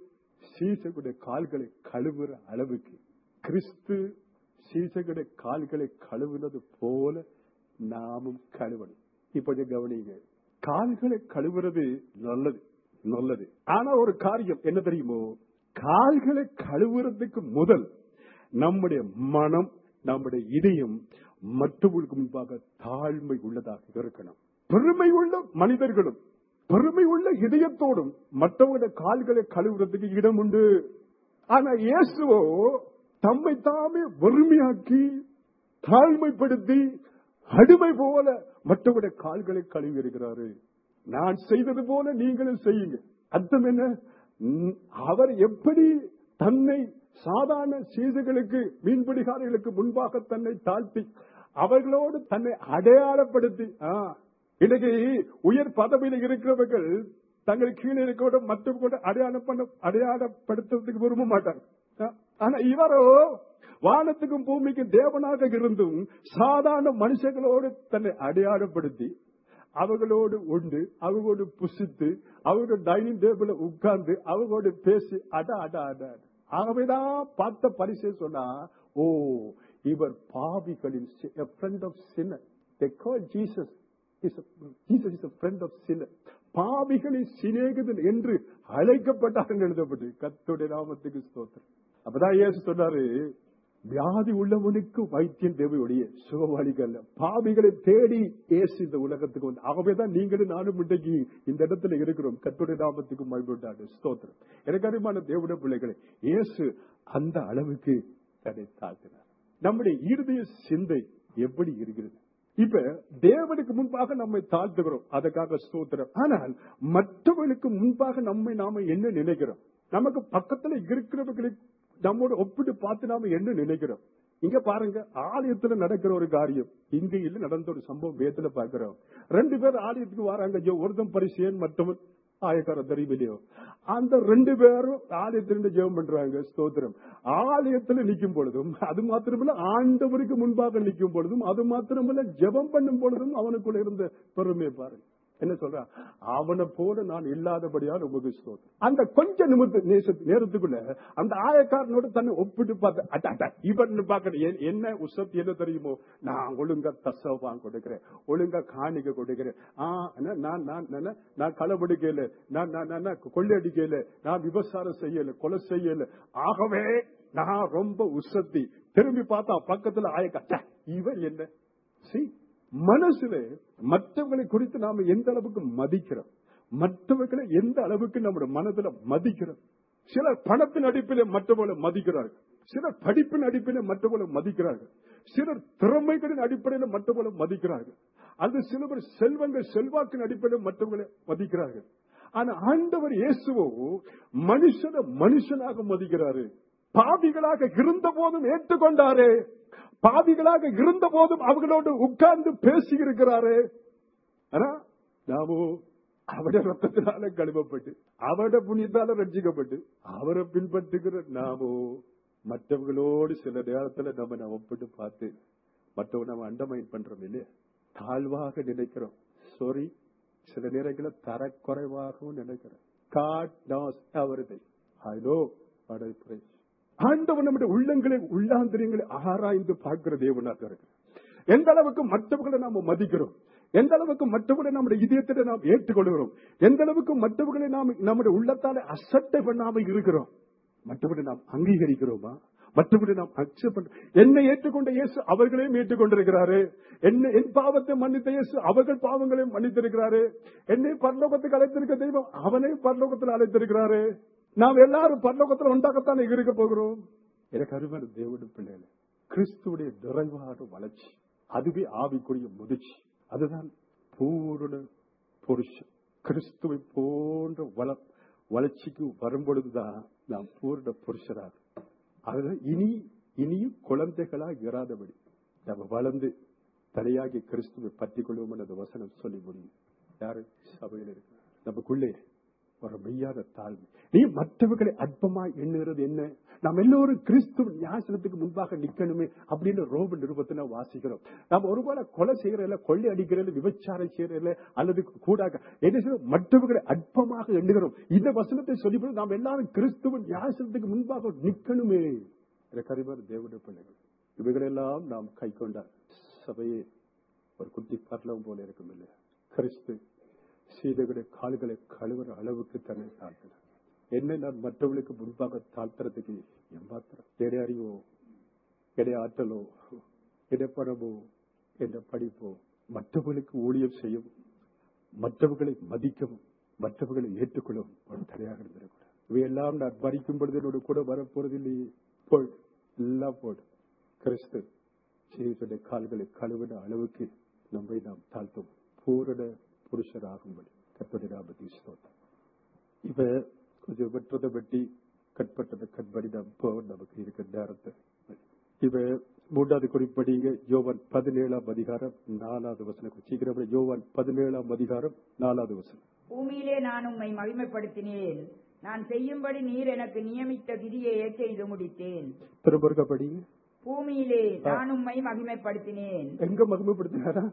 சீசகுடைய கால்களை கழுவுற அளவுக்கு கிறிஸ்து சீசகுடைய கால்களை கழுவுனது போல நாமும் கழுவணும் இப்ப கவனிங்க கால்களை கழுவுறது நல்லது நல்லது ஆனா ஒரு காரியம் என்ன தெரியுமோ கால்களை கழுவுறதுக்கு முதல் நம்முடைய மனம் நம்முடைய இதயம் மற்றவர்களுக்கு முன்பாக தாழ்மை உள்ளதாக இருக்கணும் பெருமை உள்ள மனிதர்களும் பெருமை உள்ள இதயத்தோடும் மற்றவங்களுடைய கால்களை கழுவுறதுக்கு இடம் உண்டு ஆனா இயேசுவோ தம்மை தாமே வறுமையாக்கி தாழ்மைப்படுத்தி அடிமை போல மற்றவருடைய கால்களை கழுவி இருக்கிறாரு நான் செய்தது போல நீங்களும் செய்யுங்க அர்த்தம் என்ன ம், அவர் எப்படி தன்னை சாதாரண சீதுகளுக்கு மீன்பிடிகாரர்களுக்கு முன்பாக தன்னை தாழ்த்தி அவர்களோடு தன்னை அடையாளப்படுத்தி ஆ, இன்னைக்கு உயர் பதவியில் இருக்கிறவர்கள் தங்கள் கீழே இருக்கோட மற்றவங்க கூட அடையாளம் பண்ண அடையாளப்படுத்துறதுக்கு விரும்ப மாட்டாங்க ஆ, ஆனா இவரோ வானத்துக்கும் பூமிக்கும் தேவனாக இருந்தும் சாதாரண மனுஷங்களோடு தன்னை அடையாளப்படுத்தி அவர்களோடு உண்டு அவங்களோடு புசித்து அவங்க டைனிங் டேபிள்ல உட்கார்ந்து அவங்களோடு பேசி அட அட அட அட. ஆகவேதான் பார்த்த பரிசை சொன்னா ஓ இவர் பாவிகளின் friend of sinner they call Jesus is a, Jesus is a friend of sinner. பாவிகளின் சிநேகிதன் என்று அழைக்கப்பட்டார்கள் எழுதப்பட்டு கத்துடைய நாமத்துக்கு ஸ்தோத்திரம் அப்பதான் இயேசு சொன்னாரு வியாதி உள்ளவனுக்கு வைத்தியம் தேவையுடைய சுகவாளிகள் அல்ல. பாவிகளை தேடி இயேசு இந்த உலகத்துக்கு வந்து ஆகவேதான் நீங்களும் நானும் இன்றைக்கு இந்த இடத்துல இருக்கிறோம் கத்துடைய நாமத்துக்கு மகிழ்ந்தாடு ஸ்தோத்திரம் எனக்கு அறிமான தேவனுடைய பிள்ளைகளை இயேசு அந்த அளவுக்கு தன்னை தாழ்த்தினார் நம்முடைய இருதய சிந்தை எப்படி இருக்கிறது இப்ப தேவனுக்கு முன்பாக நம்மை தாழ்த்துகிறோம் அதுக்காக ஸ்தோத்திரம் ஆனால் மற்றவர்களுக்கு முன்பாக நம்மை நாம என்ன நினைக்கிறோம் நமக்கு பக்கத்துல இருக்கிறவர்களை நம்மோட ஒப்பிட்டு பார்த்து நாம என்ன நினைக்கிறோம் இங்க பாருங்க ஆலயத்துல நடக்கிற ஒரு காரியம் இங்க இல்ல நடந்த ஒரு சம்பவம் வேத்துல பாக்குறோம் ரெண்டு பேர் ஆலயத்துக்கு வராங்க ஐயோ, ஒருத்தன் பரிசேன் மற்றவன் ஆயக்கார தெரிவிலையோ அந்த ரெண்டு பேரும் ஆலயத்திலிருந்து ஜெபம் பண்றாங்க ஸ்தோத்திரம் ஆலயத்துல நிக்கும் பொழுதும் அது மாத்திரமல்ல ஆண்டவருக்கு முன்பாக நிக்கும் பொழுதும் அது மாத்திரமல்ல ஜெபம் பண்ணும் பொழுதும் அவனுக்குள்ள இருந்த பெருமை பாருங்க என்ன சொல்றான் அவனை போல நான் இல்லாதபடியால் உமக்கு ஸ்தோத்திரம் அந்த கொஞ்ச நிமித்த நேச- நேரத்துக்குள்ள அந்த ஆயக்காரனோட தன்னை ஒப்பிட்டு பார்த்து அட, அட, இவன் பாக்க என்ன உசத் என்ன தெரியுமோ நான் ஒழுங்கா தசவான் கொடுக்கிறேன் ஒழுங்கா காணிக்க கொடுக்கிறேன் ஆ, என்ன, நான் நான் என்ன, நான் களவெடுக்கல நான் நான் நான் நான் கொள்ளையடிக்கல நான் விபசாரம் செய்யல கொலை செய்யல ஆகவே நான் ரொம்ப உசத்தி திரும்பி பார்த்தா பக்கத்துல ஆயக்கா இவன் என்ன See, மனசுல மற்றவர்களை குறித்து நாம எந்த அளவுக்கு மதிக்கிறோம் மற்றவர்களை எந்த அளவுக்கு நம்முடைய மனதுல மதிக்கிறோம் சிலர் பணத்தின் அடிப்பிலே மற்றவர்களை மதிக்கிறார்கள் சிலர் படிப்பின் அடிப்பிலே மற்றவர்களை மதிக்கிறார்கள் சிலர் திறமைகளின் அடிப்படையில் மற்றவர்களை மதிக்கிறார்கள் அது சிலர் செல்வங்கள் செல்வாக்கின் அடிப்படையில் மற்றவர்களை மதிக்கிறார்கள் ஆனா ஆண்டவர் இயேசுவோ மனுஷனை மனுஷனாக மதிக்கிறாரு பாவிகளாக இருந்த போதும் ஏற்றுக்கொண்டாரே பாவிகளாக இருந்த போதும் அவர்களோடு உட்கார்ந்து பேசி இருக்கிறாரு ஆனா நாமோ அவட ரத்தத்தினால கழுவப்பட்டு அவட புண்ணியத்தால ரட்சிக்கப்பட்டு அவரை பின்பற்றுகிற நாமோ மற்றவர்களோடு சில நேரத்துல நம்ம நம்ம ஒப்பிட்டு பார்த்து மற்றவங்க நம்ம அண்டமைன் பண்றோம் இல்லையா தாழ்வாக நினைக்கிறோம் சாரி சில நேரங்களில் தரக்குறைவாகவும் நினைக்கிறோம் God knows everything I know what I praise ஆண்டவன் நம்முடைய உள்ளங்களை உள்ளாந்திரியங்களை ஆராய்ந்து பார்க்கிற தேவனாக இருக்கு எந்த அளவுக்கு மற்றவர்களை நாம மதிக்கிறோம் எந்த அளவுக்கு மற்றவர்களை நம்முடைய இதயத்தை நாம் ஏற்றுக்கொள்கிறோம் எந்த அளவுக்கு மற்றவர்களை நாம் நம்முடைய உள்ளத்தாலே அசட்டை பண்ணாம இருக்கிறோம் மற்றவர்களை நாம் அங்கீகரிக்கிறோமா மற்றவர்களை நாம் அக்செப்ட் பண்ண என்னை ஏற்றுக்கொண்ட இயேசு அவர்களையும் ஏற்றுக்கொண்டிருக்கிறாரு என்ன என் பாவத்தை மன்னித்த இயேசு அவர்கள் பாவங்களையும் மன்னித்திருக்கிறாரு என்னை பரலோகத்துக்கு அழைத்திருக்க தெய்வம் அவனையும் பரலோகத்தில் அழைத்திருக்கிறாரு நாம் எல்லாரும் பரலோகத்தில் ஒன்றாகத்தான் இருக்க போகிறோம் எனக்கு அருமையான தேவனுடைய பிள்ளைகளே கிறிஸ்துவுடைய நிறைவான வளர்ச்சி அதுவே ஆவிக்குரிய முதிர்ச்சி அதுதான் பூரண புருஷன் கிறிஸ்துவை போன்ற வள வளர்ச்சிக்கு வரும்பொழுதுதான் நாம் பூர்ண புருஷராக அதுதான் இனி இனியும் குழந்தைகளா இராதபடி நம்ம வளர்ந்து தலையாகி கிறிஸ்துவை பற்றி கொள்வோம் அந்த வசனம் சொல்லி முடியும் யாரு சபையில் இருக்கு நமக்குள்ளே ஒரு மெய்யான தாழ்மை நீ மற்றவர்களை அற்பமா எண்ணுகிறது என்ன நாம் எல்லோரும் கிறிஸ்துவ ஞாசனத்துக்கு முன்பாக நிக்கணுமே அப்படின்னு ரோம நிருபத்தின வாசிக்கிறோம் நாம் ஒருவேளை கொலை செய்யறதில்ல கொள்ளை அடிக்கிறதில்ல விபச்சாரம் செய்யறதில்ல அல்லது கூடாக என்ன செய்யறோம் மற்றவர்களை அற்பமாக எண்ணுகிறோம் இந்த வசனத்தை சொல்லி நாம் எல்லாரும் கிறிஸ்துவ ஞாசனத்துக்கு முன்பாக நிக்கணுமே கரிமார் தேவனுடைய பிள்ளைகள் இவைகளெல்லாம் நாம் கை கொண்டார் சபையே ஒரு குட்டி பர்லம் போல இருக்கும் இல்லையா கிறிஸ்து சீதைகளுடைய கால்களை கழுவுற அளவுக்கு தன்னை தாழ்த்தினார் என்ன நான் மற்றவர்களுக்கு முன்பாக தாழ்த்துறதுக்கு எம்மாத்திரம் எடை அறிவோ எடை ஆற்றலோ எடை பணமோ என்ற படிப்போ மற்றவர்களுக்கு ஊழியம் செய்யவும் மற்றவர்களை மதிக்கவும் மற்றவர்களை ஏற்றுக்கொள்ளவும் ஒரு தடையாக இருந்திருக்கூடாது இவையெல்லாம் நான் மறிக்கும் பொழுது என்னோட கூட வரப்போறதில்லையே போடு எல்லாம் போடு கிறிஸ்து சீசுடைய கால்களை கழுவின அளவுக்கு நம்மை நாம் தாழ்த்தும் பூரண புருஷராகும்படி கற்பனை நாமதி ஸ்தோத்திரம் இப்ப கொஞ்சம் வெற்றதை வெட்டி கட்பட்டதை கட்படி நாம் போக நமக்கு இருக்கிற நேரத்தை இப்ப மூன்றாவது குறிப்படிங்க யோவான் பதினேழாம் அதிகாரம் நாலாவது வசனம் சீக்கிரம் யோவான் பதினேழாம் அதிகாரம் நாலாவது வசனம் பூமியிலே நான் உம்மை மகிமைப்படுத்தினேன் நான் செய்யும்படி நீர் எனக்கு நியமித்த விதியையே செய்து முடித்தேன் திரும்ப இருக்க படிங்க பூமியிலே நான் உம்மை மகிமைப்படுத்தினேன் எங்க மகிமைப்படுத்தினாரா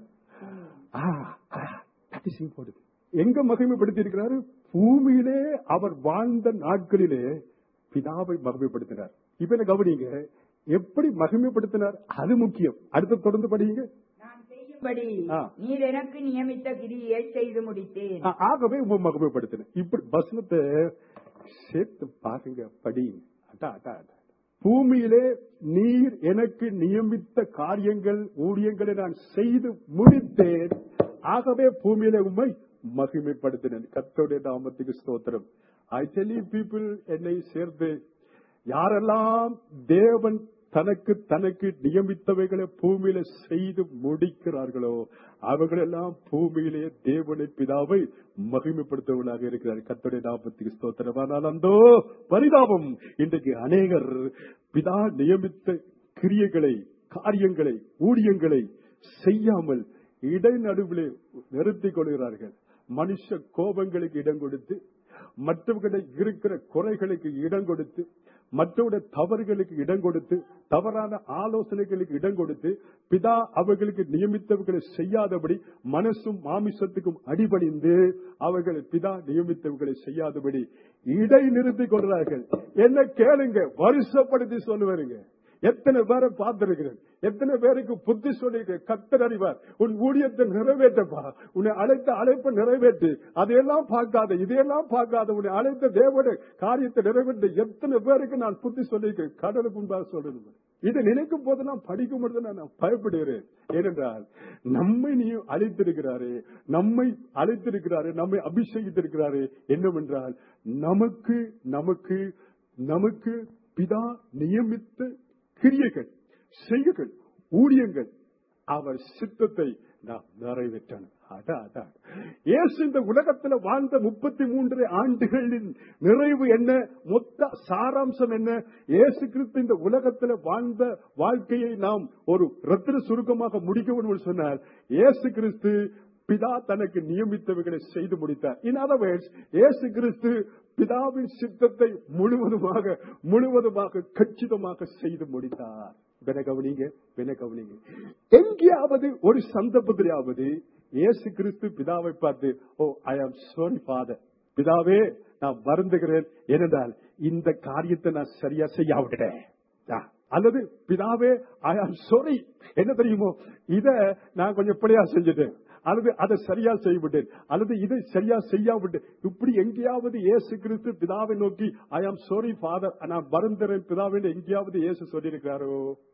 ஆ, ஆ, that is important. எங்க மகிமைப்படுத்தி இருக்கிறாரு பூமியிலே அவர் வாழ்ந்த நாட்களிலே பிதாவை மகிமைப்படுத்தினார் இப்ப என்ன கவனிங்க எப்படி மகிமைப்படுத்தினார் அது முக்கியம் அடுத்து தொடர்ந்து படிங்க நான் செய்யும்படி ஆ. நீர் எனக்கு நியமித்த விதியை செய்து முடித்தேன் ஆ, ஆகவே உங்க மகிமைப்படுத்தின இப்படி வசனத்தை சேர்த்து பாருங்க படி அட்டா அட்டா அட்டா பூமியிலே நீர் எனக்கு நியமித்த காரியங்கள் ஊழியங்களை நான் செய்து முடித்தேன் ஆகவே பூமியிலே உம்மை மகிமைப்படுத்தினேன் கர்த்தருடைய நாமத்துக்கு ஸ்தோத்திரம் ஐ டெல் யூ பீப்புள் என்னை சேர்ந்து யாரெல்லாம் தேவன் தனக்கு தனக்கு நியமித்தவைகளை பூமியில செய்து முடிக்கிறார்களோ அவர்களெல்லாம் பூமியிலே தேவனை பிதாவை மகிமைப்படுத்தவர்களாக இருக்கிறார் கத்தோடைய நாற்பத்தி ஸ்தோத்திரமானால் அந்தோ பரிதாபம் இன்றைக்கு அநேகர் பிதா நியமித்த கிரியைகளை காரியங்களை ஊழியங்களை செய்யாமல் இடைநடுவிலே நிறுத்திக் கொள்கிறார்கள் மனுஷ கோபங்களுக்கு இடம் கொடுத்து மற்றவர்களை இருக்கிற குறைகளுக்கு இடம் கொடுத்து மற்றவருடைய தவறுகளுக்கு இடம் கொடுத்து தவறான ஆலோசனைகளுக்கு இடம் கொடுத்து பிதா அவர்களுக்கு நியமித்தவர்களை செய்யாதபடி மனசும் மாமிசத்துக்கும் அடிபணிந்து அவர்கள் பிதா நியமித்தவர்களை செய்யாதபடி இடை நிறுத்திக் கொள்றார்கள் என்ன கேளுங்க வருஷப்படுத்தி சொல்லுவாருங்க எத்தனை பேரை பார்த்திருக்கிறேன் எத்தனை பேருக்கு புத்தி சொல்லியிருக்கிறேன் கத்தர் அறிவார் உன் ஊழியத்தை நிறைவேற்றப்பா உன்னை அழைத்த அழைப்பை நிறைவேற்று அதையெல்லாம் பார்க்காத இதையெல்லாம் பார்க்காத உன்னை அழைத்த தேவனுடைய காரியத்தை நிறைவேற்ற எத்தனை பேருக்கு நான் புத்தி சொல்லியிருக்கிறேன் கடலுக்கு முன்பாக சொல்றது இதை நினைக்கும் போது நான் படிக்கும் பொழுது நான் பயப்படுகிறேன் ஏனென்றால் நம்மை நீ அழைத்திருக்கிறாரே நம்மை அழைத்திருக்கிறாரே நம்மை அபிஷேகித்திருக்கிறாரே என்னவென்றால் நமக்கு நமக்கு நமக்கு பிதா நியமித்த கிரியைகள் செய்கைகள் ஊழியங்கள் அவர் சித்தத்தை நாம் நிறைவேற்றணும் அதான் அதான் இயேசு இந்த உலகத்துல வாழ்ந்த முப்பத்தி மூன்று ஆண்டுகளின் நிறைவு என்ன மொத்த சாராம்சம் என்ன இயேசு கிறிஸ்து இந்த உலகத்துல வாழ்ந்த வாழ்க்கையை நாம் ஒரு ரத்தின சுருக்கமாக முடிக்க வேண்டும் சொன்னார் இயேசு கிறிஸ்து பிதா தனக்கு நியமித்தவைகளை செய்து முடித்தார் இன் அதர் வேர்ட்ஸ் இயேசு கிறிஸ்து பிதாவின் சித்தத்தை முழுவதுமாக முழுவதுமாக கச்சிதமாக செய்து முடித்தார் வின கவனிங்க வின கவனிங்க எங்கேயாவது ஒரு சந்தர்ப்பத்திலாவது இயேசு கிறிஸ்து பிதாவை பார்த்து ஓ ஐ ஆம் சாரி ஃபாதர் பிதாவே நான் வருந்துகிறேன் ஏனென்றால் இந்த காரியத்தை நான் சரியா செய்யாவிட்டேன் ஆ, அல்லது பிதாவே ஐ ஆம் சாரி என்ன தெரியுமோ இத நான் கொஞ்சம் பிழையா செஞ்சுட்டேன் அல்லது அதை சரியா செய்துவிட்டேன் அல்லது இதை சரியா செய்யாவிட்டேன் இப்படி எங்கேயாவது இயேசு கிறிஸ்து பிதாவை நோக்கி ஐ ஆம் சாரி ஃபாதர் நான் வருந்துறேன் பிதாவை எங்கேயாவது இயேசு சொல்லியிருக்கிறாரோ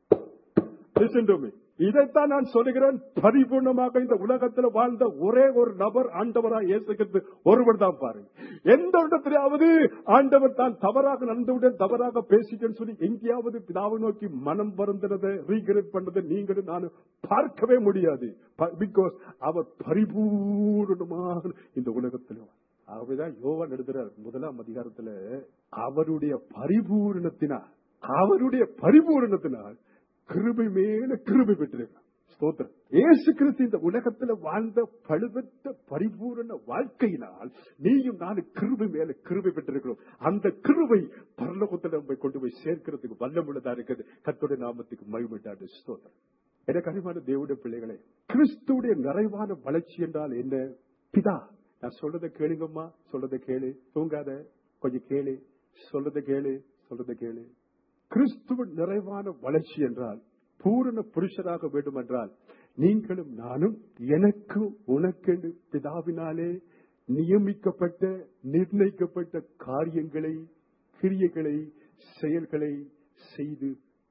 Listen to me. இதைத்தான் நான் சொல்லுகிறேன் பரிபூர்ணமாக இந்த உலகத்தில் வாழ்ந்த ஒரே ஒரு நபர் ஆண்டவரா இயேசு கிறிஸ்து ஒருவர் தான் பாருங்க எந்த இடத்திலாவது ஆண்டவர் தான் தவறாக நடந்துவிட்டேன் தவறாக பேசிட்டேன்னு சொல்லி எங்கேயாவது பிதாவை நோக்கி மனம் வருந்துறதை ரீகிரேட் பண்றதை நீங்களும் நானும் பார்க்கவே முடியாது பிகாஸ் அவர் பரிபூர்ணமாக இந்த உலகத்தில் ஆகவேதான் யோவான் எழுதுறார் முதலாம் அதிகாரத்துல அவருடைய பரிபூரணத்தினால் அவருடைய பரிபூரணத்தினால் கிருபை மேல கிருபை பெற்றிருக்கிறார் ஸ்தோத்திரம் இயேசு கிறிஸ்து இந்த உலகத்துல வாழ்ந்த பழுவற்ற பரிபூரண வாழ்க்கையினால் நீயும் நானும் கிருபை மேல கிருபை பெற்றிருக்கிறோம் அந்த கிருபை பரலோகத்துல நம்மை கொண்டு போய் சேர்க்கிறதுக்கு வல்லமுள்ளதா இருக்குது கர்த்தருடைய நாமத்துக்கு மகிமைட்டாடு ஸ்தோத்திரம் எனக்கு அறிவான தேவனுடைய பிள்ளைகளே கிறிஸ்துடைய நிறைவான வளர்ச்சி என்றால் என்ன பிதா நான் சொல்றதை கேளுங்கம்மா சொல்றதை கேளு தூங்காத கொஞ்சம் கேளு சொல்றதை கேளு சொல்றதை கேளு கிறிஸ்துவின் நிறைவான வளர்ச்சி என்றால் பூரண புருஷராக வேண்டும் என்றால் நீங்களும் நானும் எனக்கு உனக்கென்று பிதாவினாலே நியமிக்கப்பட்ட நிர்ணயிக்கப்பட்ட காரியங்களை கிரியைகளை செயல்களை செய்து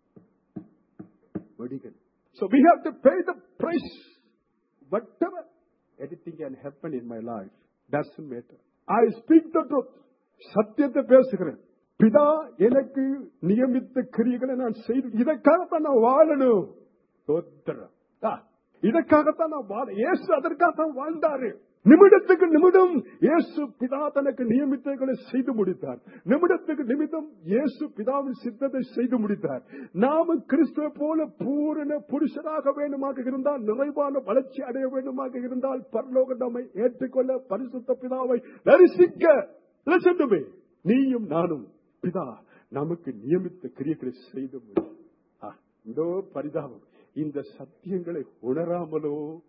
வடிகள் So we have to pay the price. Whatever, anything can happen in my life. Doesn't matter. I speak the truth. சத்தியத்தை பேசுகிறேன் பிதா எனக்கு நியமித்த கிரியைகளை நான் செய்து இதற்காகத்தான் நான் வாழணும் ஸ்தோத்திரம். ஆ, இதற்காகத்தான் நான் வாழ இயேசு அதற்காகத்தான் வாழ்ந்தாரு நிமிடத்துக்கு நிமிடம் இயேசு பிதா தனக்கு நியமித்தங்களை செய்து முடித்தார் நிமிடத்துக்கு நிமிடம் இயேசு பிதாவின் சித்தத்தை செய்து முடித்தார் நாம கிறிஸ்துவ போல பூரண புருஷராக வேண்டுமாக இருந்தால் நிறைவான வளர்ச்சி அடைய வேண்டுமாக இருந்தால் பரலோக நம்மை ஏற்றுக்கொள்ள பரிசுத்த பிதாவை தரிசிக்க Listen to me. நீயும் நானும் பிதா நமக்கு நியமித்த கிரியைகளை செய்து முடியும் ஆ, இதோ பரிதாபம் இந்த சத்தியங்களை உணராமலோ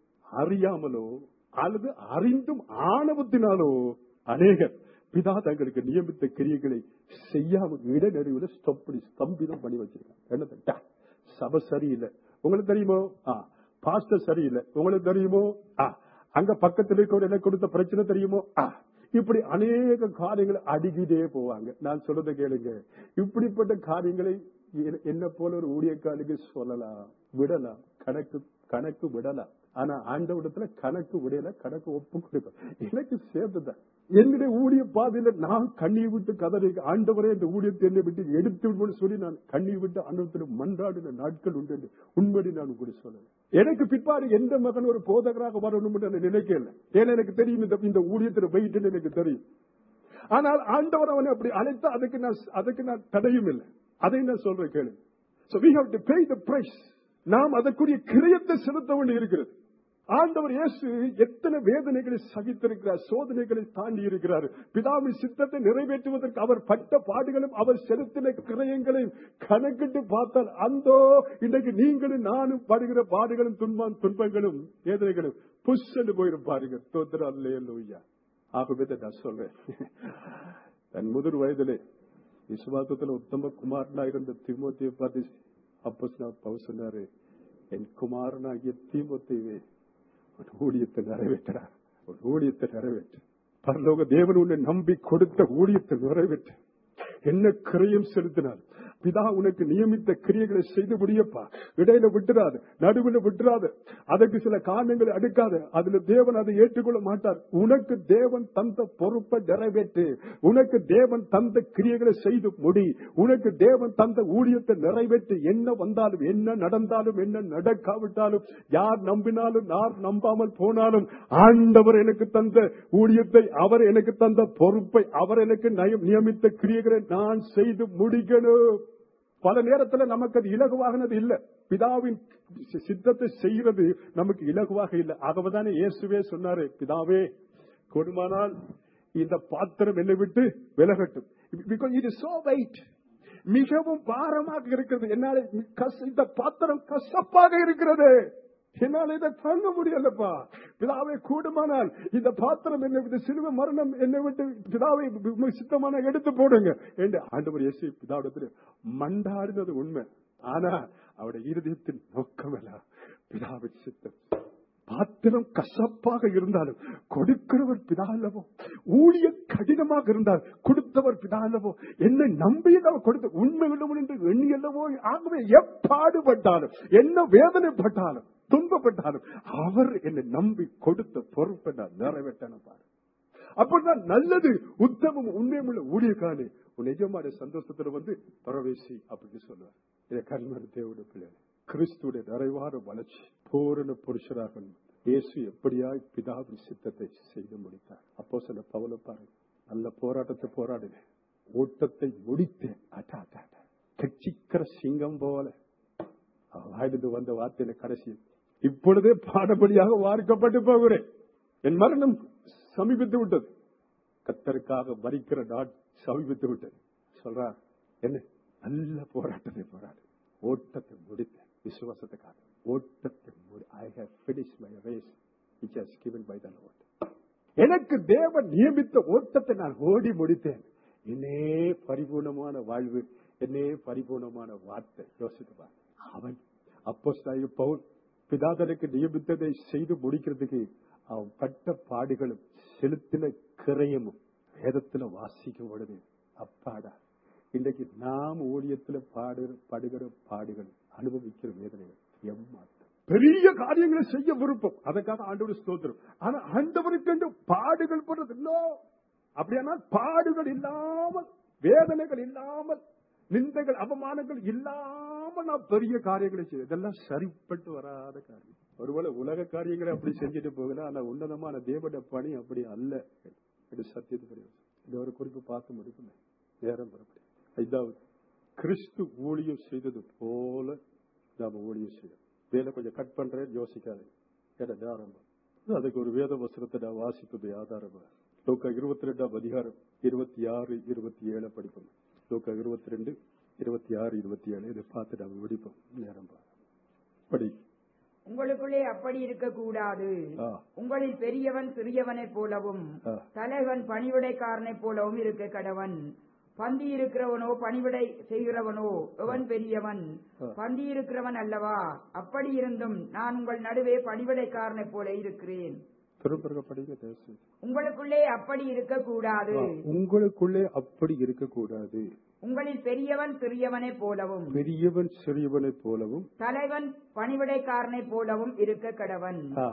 அறியாமலோ அல்லது அறிந்தும் ஆணவத்தினாலோ அநேகர் பிதா தங்களுக்கு நியமித்த கிரியைகளை செய்யாம இடநடுவில் ஸ்டம்பி ஸ்தம்பிதம் பண்ணி வச்சிருக்காங்க என்ன டா, சபை சரியில்லை உங்களுக்கு தெரியுமோ ஆ பாஸ்டர் சரியில்லை உங்களுக்கு தெரியுமோ ஆ அங்க பக்கத்துல இருக்கிற எனக்கு கொடுத்த பிரச்சனை தெரியுமோ ஆ இப்படி அநேக காரியங்களை அடுக்கிட்டே போவாங்க நான் சொல்றதை கேளுங்க இப்படிப்பட்ட காரியங்களை எ- என்ன போல ஒரு ஊழியக்காரனுக்கு சொல்லலாம் விடலாம் கணக்கு கணக்கு விடலாம் ஆனா ஆண்டவிடத்துல கணக்கு விடல கணக்கு ஒப்பு கொடுக்கும் எனக்கு சேர்ந்துதான் என்னுடைய ஊழிய பாதையில நான் கண்ணீர் விட்டு கதறி ஆண்டவரே இந்த ஊழியத்தை என்னை விட்டு எடுத்து விடுவோம்னு சொல்லி நான் கண்ணீர் விட்டு ஆண்டவத்தில் மன்றாடின நாட்கள் உண்டு என்று உண்மையை நான் கூட சொல்லல எனக்கு பிற்பாடு எந்த மகன் ஒரு போதகராக வரணும் என்று நான் நினைக்கல ஏன்னா எனக்கு தெரியும் இந்த இந்த ஊழியத்தில் வெயிட்னு எனக்கு தெரியும் ஆனால் ஆண்டவர் அவனை அப்படி அழைத்தா அதுக்கு நான் அதுக்கு நான் தடையும் இல்லை அதை நான் சொல்றேன் கேளு So we have to pay the price. நாம் அதற்குரிய கிரயத்தை செலுத்த வேண்டி இருக்கிறது ஆண்டவர் இயேசு எத்தனை வேதனைகளை சகித்திருக்கிறார் சோதனைகளை தாண்டி இருக்கிறார் பிதாவின் சித்தத்தை நிறைவேற்றுவதற்கு அவர் பட்ட பாடுகளும் அவர் செலுத்தின கிரயங்களையும் கணக்கிட்டு பார்த்தால் அந்தோ இன்றைக்கு நீங்களும் நானும் படுகிற பாடுகளும் துன்பம் துன்பங்களும் வேதனைகளும் புஷ் என்று போயிரும் பாருங்க தோத்திரம் அல்லையா ஆகவே தான் நான் சொல்றேன் தன் முதிர் வயதிலே விசுவாசத்துல உத்தம குமாரனா இருந்த தீமோத்தியை பார்த்து அப்போ பவு சொன்னாரு என் குமாரனாகிய தீமோத்தேவே உன் ஊழியத்தை நிறைவேற்றா உன் ஊழியத்தை நிறைவேற்று பரலோக தேவன் உன்னை நம்பி கொடுத்த ஊழியத்தை நிறைவேற்று என்ன கிரையும் செலுத்தினார் பிதா உனக்கு நியமித்த கிரியைகளை செய்து முடியப்பா இடையில விட்டுறாது நடுவில் விட்டுறாது அதற்கு சில காரணங்களை அடுக்காத அதுல தேவன் அதை ஏற்றுக்கொள்ள மாட்டார் உனக்கு தேவன் தந்த பொறுப்பை நிறைவேற்று உனக்கு தேவன் தந்த கிரியைகளை செய்து முடி உனக்கு தேவன் தந்த ஊழியத்தை நிறைவேற்றி என்ன வந்தாலும் என்ன நடந்தாலும் என்ன நடக்காவிட்டாலும் யார் நம்பினாலும் யார் நம்பாமல் போனாலும் ஆண்டவர் எனக்கு தந்த ஊழியத்தை அவர் எனக்கு தந்த பொறுப்பை அவர் எனக்கு நயம்- நியமித்த கிரியைகளை நான் செய்து முடிக்கணும் பல நேரத்துல நமக்கு அது இலகுவாகினது இல்ல பிதாவின் சி- சித்தத்தை செய்கிறது நமக்கு இலகுவாக இல்லை ஆகவேதானே இயேசுவே சொன்னாரு பிதாவே கொடுமானால் இந்த பாத்திரம் என்னை விட்டு விலகட்டும் பிகாஸ் இது சோ வெயிட் மிகவும் பாரமாக இருக்கிறது என்னால கச- இந்த பாத்திரம் கசப்பாக இருக்கிறது என்னால் இதை தாங்க முடியலப்பா பிதாவை கூடுமானால் இந்த பாத்திரம் என்னை விட்டு சிலுவ மரணம் என்னை விட்டு பிதாவை உமக்கு சித்தமான எடுத்து போடுங்க என்று ஆண்டவர் இயேசு பிதாவிடத்தில் மண்டாடினது உண்மை ஆனா அவருடைய இருதயத்தின் நோக்கமல்ல பிதாவின் சித்தம் பாத்திரம் கசப்பாக இருந்தாலும் கொடுக்கிறவர் பிதா அல்லவோ ஊழிய கடினமாக இருந்தால் கொடுத்தவர் பிதா அல்லவோ என்னை நம்பியவர் கொடுத்த உண்மை உள்ளவன் என்று எண்ணி அல்லவோ ஆகவே எப்பாடுபட்டாலும் என்ன வேதனைப்பட்டாலும் துன்பப்பட்டாலும் அவர் என்னை நம்பி கொடுத்த பொறுப்பை நான் நிறைவேற்றன பாரு அப்படிதான் நல்லது உத்தமம் உண்மையுள்ள ஊழியக்காரனே உன் நிஜமான சந்தோஷத்துல வந்து பரவேசி அப்படின்னு சொல்லுவார் இதை கண்மணி தேவனுடைய பிள்ளை கிறிஸ்துடைய நிறைவான வளர்ச்சி பூரண புருஷராக இயேசு எப்படியாய் பிதாவின் சித்தத்தை செய்து முடித்தார் அப்போ சில பவுல பாருங்க நல்ல போராட்டத்தை போராடினேன் ஓட்டத்தை முடித்தேன் அட்டா அட்டா அட்டா. கட்சிக்கிற சிங்கம் போல வாயிலிருந்து வந்த வார்த்தையில கடைசி இப்பொழுதே பாடபடியாக வார்க்கப்பட்டு போகிறேன் என் மரணம் சமீபித்து விட்டது கத்தருக்காக மறிக்கிற நாள் சமீபித்து விட்டது சொல்றார் என்ன நல்ல போராட்டத்தை போராடு ஓட்டத்தை முடித்தேன் விசுவாசத்துக்காக ஓட்டத்தை முடி I have finish my race which has given by the Lord எனக்கு தேவன் நியமித்த ஓட்டத்தை நான் ஓடி முடித்தேன் என்னே பரிபூர்ணமான வாழ்வு என்னே பரிபூர்ணமான வார்த்தை யோசித்து பார் அவன் அப்போ பவுல் பிதாதனுக்கு நியமித்ததை செய்து முடிக்கிறதுக்கு அவன் பட்ட பாடுகளும் செலுத்தின கிரயமும் வேதத்துல வாசிக்கும் பொழுது அப்பாடா இன்றைக்கு நாம் ஊழியத்துல பாடு படுகிற பாடுகள் அனுபவிக்கிற வேதனைகள் எம்மாத்திரம் பெரிய காரியங்களை செய்ய விருப்பம் அதுக்காக ஆண்டவர் ஸ்தோத்திரம் ஆனா ஆண்டவருக்கு என்று பாடுகள் படுறது இல்லோ அப்படியானால் பாடுகள் இல்லாமல் வேதனைகள் இல்லாமல் நிந்தைகள் அவமானங்கள் இல்லாமல் நான் பெரிய காரியங்களை செய்ய இதெல்லாம் சரிப்பட்டு வராத காரியம் ஒருவேளை உலக காரியங்களை அப்படி செஞ்சுட்டு போகல ஆனா உன்னதமான தேவட பணி அப்படி அல்ல இது சத்தியத்து கிடையாது இது ஒரு குறிப்பு பார்த்து முடிக்கல நேரம் வரப்படி ஐந்தாவது கிறிஸ்து ஊழியம் செய்தது போல நாம ஊழியம் செய்யணும் வேலை கொஞ்சம் கட் பண்றேன் யோசிக்காது ஏன்னா நேரம் அதுக்கு ஒரு வேத வசனத்தை நான் வாசிப்பது ஆதாரமா லோக்கா இருபத்தி ரெண்டாம் அதிகாரம் இருபத்தி ஆறு இருபத்தி ஏழு படிப்போம் லோக்கா இருபத்தி ரெண்டு இருபத்தி ஆறு இருபத்தி ஏழு இதை பார்த்து நாம முடிப்போம் நேரம் பாரு. படி உங்களுக்குள்ளே அப்படி இருக்கக்கூடாது ஆ. உங்களில் பெரியவன் சிறியவனைப் போலவும் ஆ. தலைவன் பணிவிடைக்காரனைப் போலவும் இருக்க கடவன் பந்தி இருக்கிறவனோ பணிவிடை செய்கிறவனோ எவன் பெரியவன் ஆ. பந்தி இருக்கிறவன் அல்லவா அப்படி இருந்தும் நான் உங்கள் நடுவே பணிவிடைக்காரனைப் போல இருக்கிறேன் திரும்ப படிங்க தேசம் உங்களுக்குள்ளே அப்படி இருக்கக்கூடாது உங்களுக்குள்ளே அப்படி இருக்கக்கூடாது உங்களில் பெரியவன் சிறியவனைப் போலவும் பெரியவன் சிறியவனைப் போலவும் தலைவன் பணிவிடைக்காரனைப் போலவும் இருக்க கடவன் ஆ,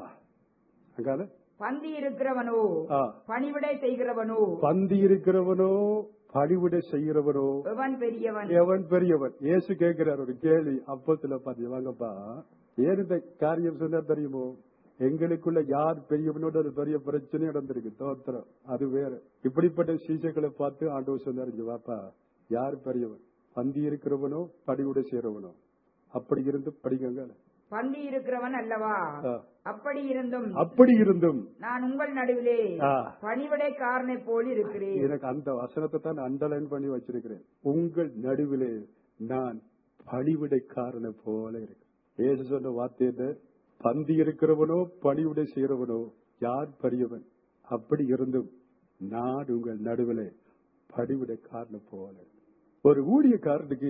அங்கால பந்தி இருக்கிறவனோ ஆ, பணிவிடை செய்கிறவனோ பந்தி இருக்கிறவனோ பணிவிடை செய்கிறவனோ எவன் பெரியவன் எவன் பெரியவன் இயேசு கேட்கிறார் ஒரு கேள்வி அப்பத்துல பாத்தி வாங்கப்பா ஏன் இந்த காரியம் சொன்னா தெரியுமோ எங்களுக்குள்ள யார் பெரியவனோட ஒரு பெரிய பிரச்சனை நடந்திருக்கு தோத்திரம் அது வேற இப்படிப்பட்ட சீசைகளை பார்த்து ஆண்டவர் சொன்னாரு "இங்க வாப்பா யார் பெரியவன் பந்தி இருக்கிறவனோ பணிவிடை செய்யறவனோ அப்படி இருந்து படிக்கங்க பந்தி இருக்கிறவன் அல்லவா ஆ. அப்படி இருந்தும் அப்படி இருந்தும் நான் உங்கள் நடுவிலே ஆ. பணிவிடைக்காரனைப் போல் இருக்கிறேன் எனக்கு அந்த வசனத்தை தான் அண்டர்லைன் பண்ணி வச்சிருக்கிறேன் உங்கள் நடுவிலே நான் பணிவிடைக்காரனை போல இருக்கு ஏசு சொன்ன வார்த்தை என்ன பந்தி இருக்கிறவனோ பணிவிடை செய்கிறவனோ யார் பெரியவன் அப்படி இருந்தும் நான் உங்கள் நடுவிலே பணிவிடைக்காரனை போல இருக்கு. ஒரு ஊழியக்காரனுக்கு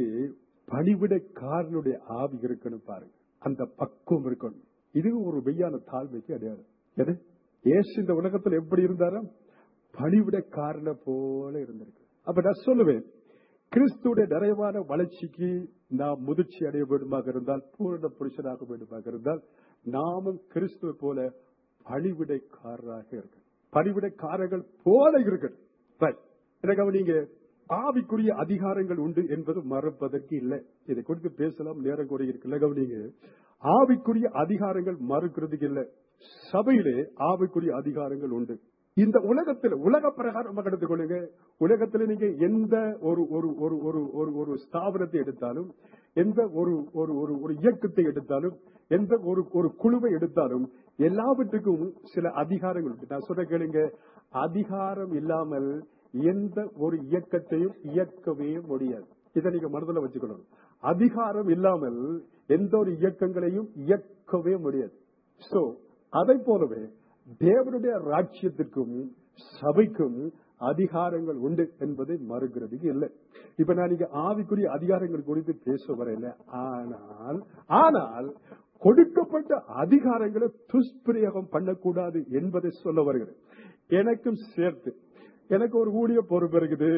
பணிவிடைக்காரனுடைய ஆவி இருக்கணும் பாருங்க அந்த பக்குவம் இருக்கணும் இது ஒரு மெய்யான தாழ்மைக்கு அடையாளம் எது ஏசு இந்த உலகத்துல எப்படி இருந்தாராம் பணிவிடைக்காரனை போல இருந்திருக்கு அப்ப நான் சொல்லுவேன் கிறிஸ்துடைய நிறைவான வளர்ச்சிக்கு நாம் முதிர்ச்சி அடைய வேண்டுமாக இருந்தால் பூரண புருஷனாக வேண்டுமாக இருந்தால் நாமும் கிறிஸ்துவை போல பணிவிடைக்காரராக இருக்க பணிவிடைக்காரர்கள் போல இருக்கணும் Right. எனக்கு நீங்க ஆவிக்குரிய அதிகாரங்கள் உண்டு என்பது மறுப்பதற்கு இல்லை இதை குறித்து பேசலாம் நேரம் கூட இருக்குல்ல கவனிங்க ஆவிக்குரிய அதிகாரங்கள் மறுக்கிறதுக்கு இல்லை சபையிலே ஆவிக்குரிய அதிகாரங்கள் உண்டு இந்த உலகத்தில் உலக பிரகாரமாக எடுத்துக்கொள்ளுங்க உலகத்தில் நீங்க எந்த ஒரு ஒரு ஒரு ஒரு ஒரு ஒரு ஸ்தாபனத்தை எடுத்தாலும் எந்த ஒரு ஒரு ஒரு ஒரு இயக்கத்தை எடுத்தாலும் எந்த ஒரு ஒரு குழுவை எடுத்தாலும் எல்லாவற்றுக்கும் சில அதிகாரங்கள் உண்டு நான் சொல்ற கேளுங்க அதிகாரம் இல்லாமல் எந்த ஒரு இயக்கத்தையும் இயக்கவே முடியாது இதை நீங்க மனதில் வச்சுக்கணும் அதிகாரம் இல்லாமல் எந்த ஒரு இயக்கங்களையும் இயக்கவே முடியாது சோ அதை போலவே தேவனுடைய ராஜ்யத்திற்கும் சபைக்கும் அதிகாரங்கள் உண்டு என்பதை மறுக்கிறதுக்கு இல்லை இப்ப நான் நீங்க ஆவிக்குரிய அதிகாரங்கள் குறித்து பேச வரையில ஆனால் ஆனால் கொடுக்கப்பட்ட அதிகாரங்களை துஷ்பிரயோகம் பண்ணக்கூடாது என்பதை சொல்ல வருகிறேன் எனக்கும் சேர்த்து எனக்கு ஒரு ஊழிய பொறுப்பு இருக்குது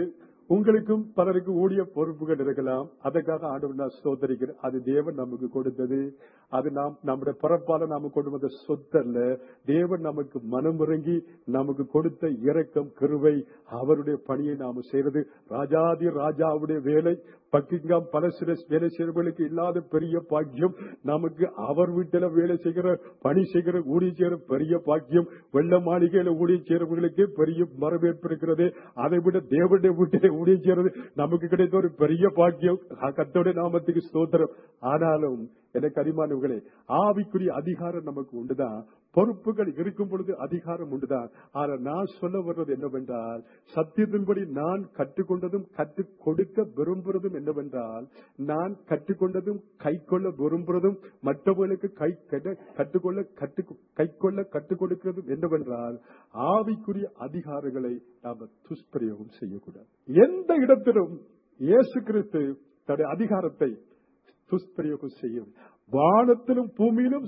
உங்களுக்கும் பலருக்கும் ஊழிய பொறுப்புகள் இருக்கலாம் அதற்காக ஆண்டவர் நான் சோதரிக்கிறேன் அது தேவன் நமக்கு கொடுத்தது அது நாம் நம்முடைய பிறப்பால நாம கொண்டு வந்த சொத்தல்ல தேவன் நமக்கு மனமிறங்கி நமக்கு கொடுத்த இரக்கம் கிருவை அவருடைய பணியை நாம செய்யறது ராஜாதி ராஜாவுடைய வேலை பக்கிங்காம் பலசில வேலை செய்யறவர்களுக்கு இல்லாத பெரிய பாக்கியம் நமக்கு அவர் வீட்டில வேலை செய்கிற பணி செய்கிற ஊழிய செய்கிற பெரிய பாக்கியம் வெள்ள மாளிகையில ஊழிய செய்யறவர்களுக்கு பெரிய வரவேற்பு இருக்கிறது அதை விட தேவனுடைய வீட்டில ஊழிய செய்யறது நமக்கு கிடைத்த ஒரு பெரிய பாக்கியம் கத்தோட நாமத்துக்கு ஸ்தோத்திரம் ஆனாலும் எனக்கு அறிமானவர்களே ஆவிக்குரிய அதிகாரம் நமக்கு உண்டுதான் பொறுப்புகள் இருக்கும் பொழுது அதிகாரம் உண்டுதான் ஆனால் நான் சொல்ல வர்றது என்னவென்றால் சத்தியத்தின்படி நான் கற்றுக்கொண்டதும் கற்றுக் கொடுக்க விரும்புறதும் என்னவென்றால் நான் கற்றுக்கொண்டதும் கை கொள்ள விரும்புறதும் மற்றவர்களுக்கு கை கெட- கற்றுக்கொள்ள கற்று கை கொள்ள கற்றுக் கொடுக்கிறதும் என்னவென்றால் ஆவிக்குரிய அதிகாரங்களை நாம துஷ்பிரயோகம் செய்யக்கூடாது எந்த இடத்திலும் இயேசு கிறிஸ்து தன்னுடைய அதிகாரத்தை துஷ்பிரயோகம் செய்யும் வானத்திலும் பூமியிலும்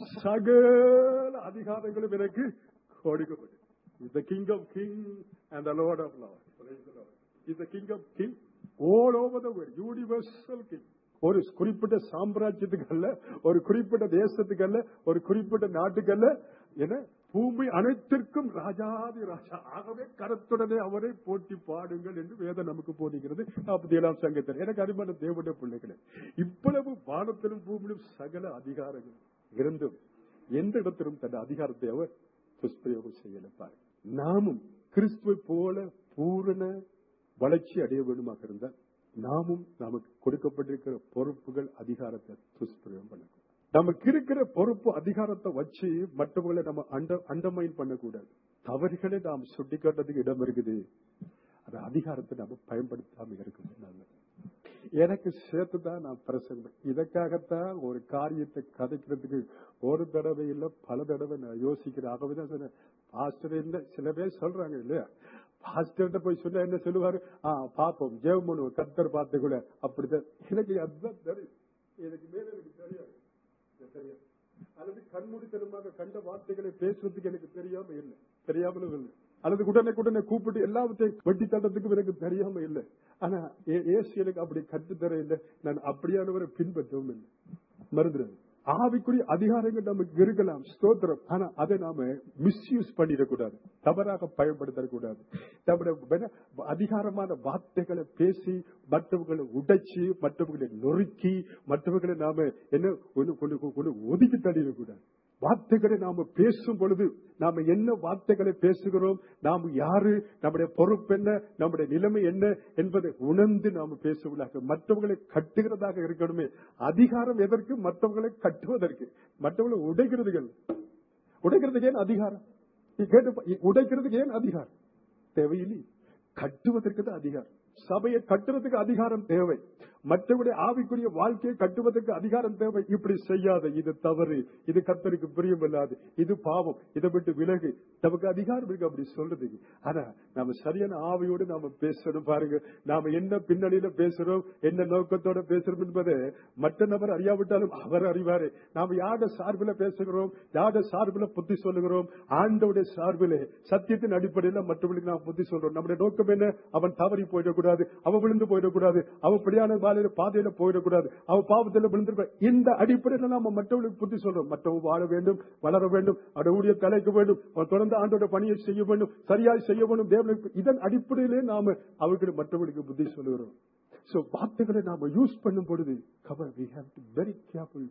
சகல அதிகாரங்களும் எனக்கு கொடுக்கப்படும் is the king of kings and the lord of lords Praise the Lord. is the king of kings all over the world universal king ஒரு குறிப்பிட்ட சாம்ராஜ்யத்துக்கு அல்ல ஒரு குறிப்பிட்ட தேசத்துக்கு அல்ல ஒரு குறிப்பிட்ட நாட்டுக்கு அல்ல என பூமி அனைத்திற்கும் ராஜாதி ராஜா ஆகவே கரத்துடனே அவரை போட்டி பாடுங்கள் என்று வேதம் நமக்கு போதிக்கிறது நாற்பத்தி ஏழாம் சங்கத்தில் எனக்கு அருமையான தேவனுடைய பிள்ளைகளே இவ்வளவு வானத்திலும் பூமியிலும் சகல அதிகாரங்கள் இருந்தும் எந்த இடத்திலும் தன் அதிகாரத்தை அவர் துஷ்பிரயோகம் செய்யலப்பார் நாமும் கிறிஸ்துவை போல பூரண வளர்ச்சி அடைய வேண்டுமாக இருந்தால் நாமும் நமக்கு கொடுக்கப்பட்டிருக்கிற பொறுப்புகள் அதிகாரத்தை துஷ்பிரயோகம் பண்ணக்கூடாது நமக்கு இருக்கிற பொறுப்பு அதிகாரத்தை வச்சு மற்றவங்களை நம்ம அண்ட அண்டமைன் பண்ணக்கூடாது தவறுகளை நாம் சுட்டிக்காட்டுறதுக்கு இடம் இருக்குது அந்த அதிகாரத்தை நம்ம பயன்படுத்தாம இருக்கிறது நல்லது எனக்கு சேர்த்து தான் நான் பிரசங்கம் இதற்காகத்தான் ஒரு காரியத்தை கதைக்கிறதுக்கு ஒரு தடவை இல்ல பல தடவை நான் யோசிக்கிறேன் ஆகவேதான் சொன்னேன் பாஸ்டர் என்ன சில பேர் சொல்றாங்க இல்லையா பாஸ்டர்கிட்ட போய் சொன்னா என்ன சொல்லுவாரு ஆ பாப்போம் ஜெயம் பண்ணுவோம் கத்தர் பார்த்துக்கூட அப்படிதான் எனக்கு அதுதான் தெரியும் எனக்கு மேல எனக்கு தெரியாது இது தெரியாது அல்லது கண்மூடித்தனமாக கண்ட வார்த்தைகளை பேசுறதுக்கு எனக்கு தெரியாம இல்லை தெரியாமலும் இல்லை அல்லது உடனே உடனே கூப்பிட்டு எல்லாவற்றையும் வெட்டி தட்டத்துக்கும் எனக்கு தெரியாம இல்லை ஆனா ஏ- இயேசு எனக்கு அப்படி கற்றுத்தர இல்லை நான் அப்படியானவரை பின்பற்றவும் இல்லை மறந்துடுறது ஆவிக்குரிய அதிகாரங்கள் நமக்கு இருக்கலாம் ஸ்தோத்திரம் ஆனா அதை நாம மிஸ்யூஸ் பண்ணிடக்கூடாது தவறாக பயன்படுத்தக்கூடாது நம்முடைய வென- அதிகாரமான வார்த்தைகளை பேசி மற்றவர்களை உடைச்சு மற்றவர்களை நொறுக்கி மற்றவர்களை நாம என்ன ஒண்ணு கொண்டு கொண்டு ஒதுக்கி தள்ளிடக்கூடாது வார்த்தைகளை நாம பேசும் பொழுது நாம என்ன வார்த்தைகளை பேசுகிறோம் நாம் யாரு நம்முடைய பொறுப்பு என்ன நம்முடைய நிலைமை என்ன என்பதை உணர்ந்து நாம பேசுவதாக மற்றவர்களை கட்டுகிறதாக இருக்கணுமே அதிகாரம் எதற்கு மற்றவர்களை கட்டுவதற்கு மற்றவர்களை உடைக்கிறதுக்கு அல்ல. உடைக்கிறதுக்கு ஏன் அதிகாரம் நீ கேட்டு பா- உடைக்கிறதுக்கு ஏன் அதிகாரம் தேவையில்லை கட்டுவதற்கு தான் அதிகாரம் சபையை கட்டுறதுக்கு அதிகாரம் தேவை மற்றவருடைய ஆவிக்குரிய வாழ்க்கையை கட்டுவதற்கு அதிகாரம் தேவை இப்படி செய்யாத இது தவறு இது கத்தருக்கு பிரியமில்லாது இது பாவம் இதை விட்டு விலகு நமக்கு அதிகாரம் இருக்கு அப்படி சொல்றதுக்கு ஆனா நாம சரியான ஆவியோடு நாம பேசணும் பாருங்க நாம என்ன பின்னணியில பேசுறோம் என்ன நோக்கத்தோட பேசுறோம் என்பதை மற்ற நபர் அறியாவிட்டாலும் அவர் அறிவாரு நாம யார சார்பில் பேசுகிறோம் யார சார்பில் புத்தி சொல்லுகிறோம் ஆண்டவுடைய சார்பிலே சத்தியத்தின் அடிப்படையில் மற்றவர்களுக்கு நாம் புத்தி சொல்றோம் நம்முடைய நோக்கம் என்ன அவன் தவறி போயிடக்கூடாது அவன் விழுந்து போயிடக்கூடாது அவன் பிடியான பாதையில பாதையில போயிடக்கூடாது அவன் பாவத்தில் விழுந்து இந்த அடிப்படையில் நாம மற்றவர்களுக்கு புத்தி சொல்றோம் மற்றவன் வாழ வேண்டும் வளர வேண்டும் அவருடைய ஊழிய தலைக்க வேண்டும் அவன் தொடர்ந்து ஆண்டோட பணியை செய்ய வேண்டும் சரியாய் செய்ய வேண்டும் தேவனுக்கு இதன் அடிப்படையிலே நாம அவர்களுக்கு மற்றவர்களுக்கு புத்தி சொல்லுகிறோம் சோ வார்த்தைகளை நாம யூஸ் பண்ணும் பொழுது கவர் we have to very careful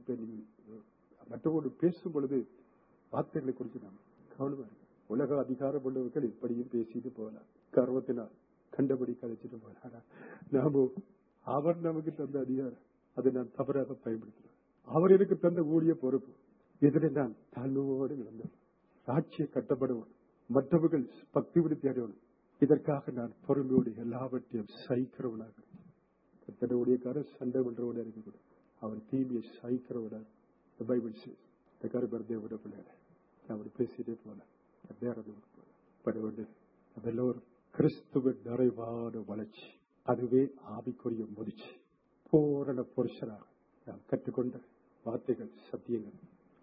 மற்றவரோடு பேசும் பொழுது வார்த்தைகளை குறித்து நாம் கவனமா இருக்கு உலக அதிகாரம் உள்ளவர்கள் இப்படியும் பேசிட்டு போகலாம் கர்வத்தினால் கண்டபடி கதைச்சிட்டு போகலாம் நாம அவர் நமக்கு தந்த அதிகாரம் அதை நான் தவறாக பயன்படுத்துறேன் அவர் எனக்கு தந்த ஊழிய பொறுப்பு இதில் நான் தாழ்வோடு நடந்தேன் சாட்சியை கட்டப்படுவோம் மற்றவர்கள் பக்தி விடுத்தி அடையணும் இதற்காக நான் பொறுமையோடு எல்லாவற்றையும் சகிக்கிறவனாக கத்தட ஊழியக்காரர் சண்டை பண்றவனா இருக்கக்கூடாது அவர் தீமையை சகிக்கிறவனாக இந்த பைபிள் says, இந்த கருப்பர் தேவட பிள்ளைகளை நான் அப்படி பேசிட்டே போனேன் நேரம் நமக்கு போல பட வேண்டியது அதெல்லோரும் கிறிஸ்துவ நிறைவான வளர்ச்சி அதுவே ஆவிக்குரிய முதிர்ச்சி பூரண புருஷராக நாம் கற்றுக்கொண்ட வார்த்தைகள் சத்தியங்கள்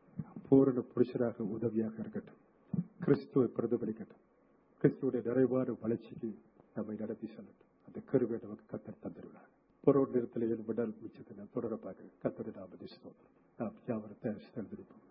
பூரண புருஷராக உதவியாக இருக்கட்டும் கிறிஸ்துவை பிரதிபலிக்கட்டும் கிறிஸ்துவுடைய நிறைவான வளர்ச்சிக்கு நம்மை நடத்தி செல்லட்டும் அந்த கருவை நமக்கு கத்தர் தந்துருவார் பொருள் நிறுத்தலையில் விடல் மிச்சத்தை தொடர பார்க்க கத்தரை நாம் ஸ்தோத்திரம் நாம் யாவரும் தயாரித்து எழுந்திருப்போம்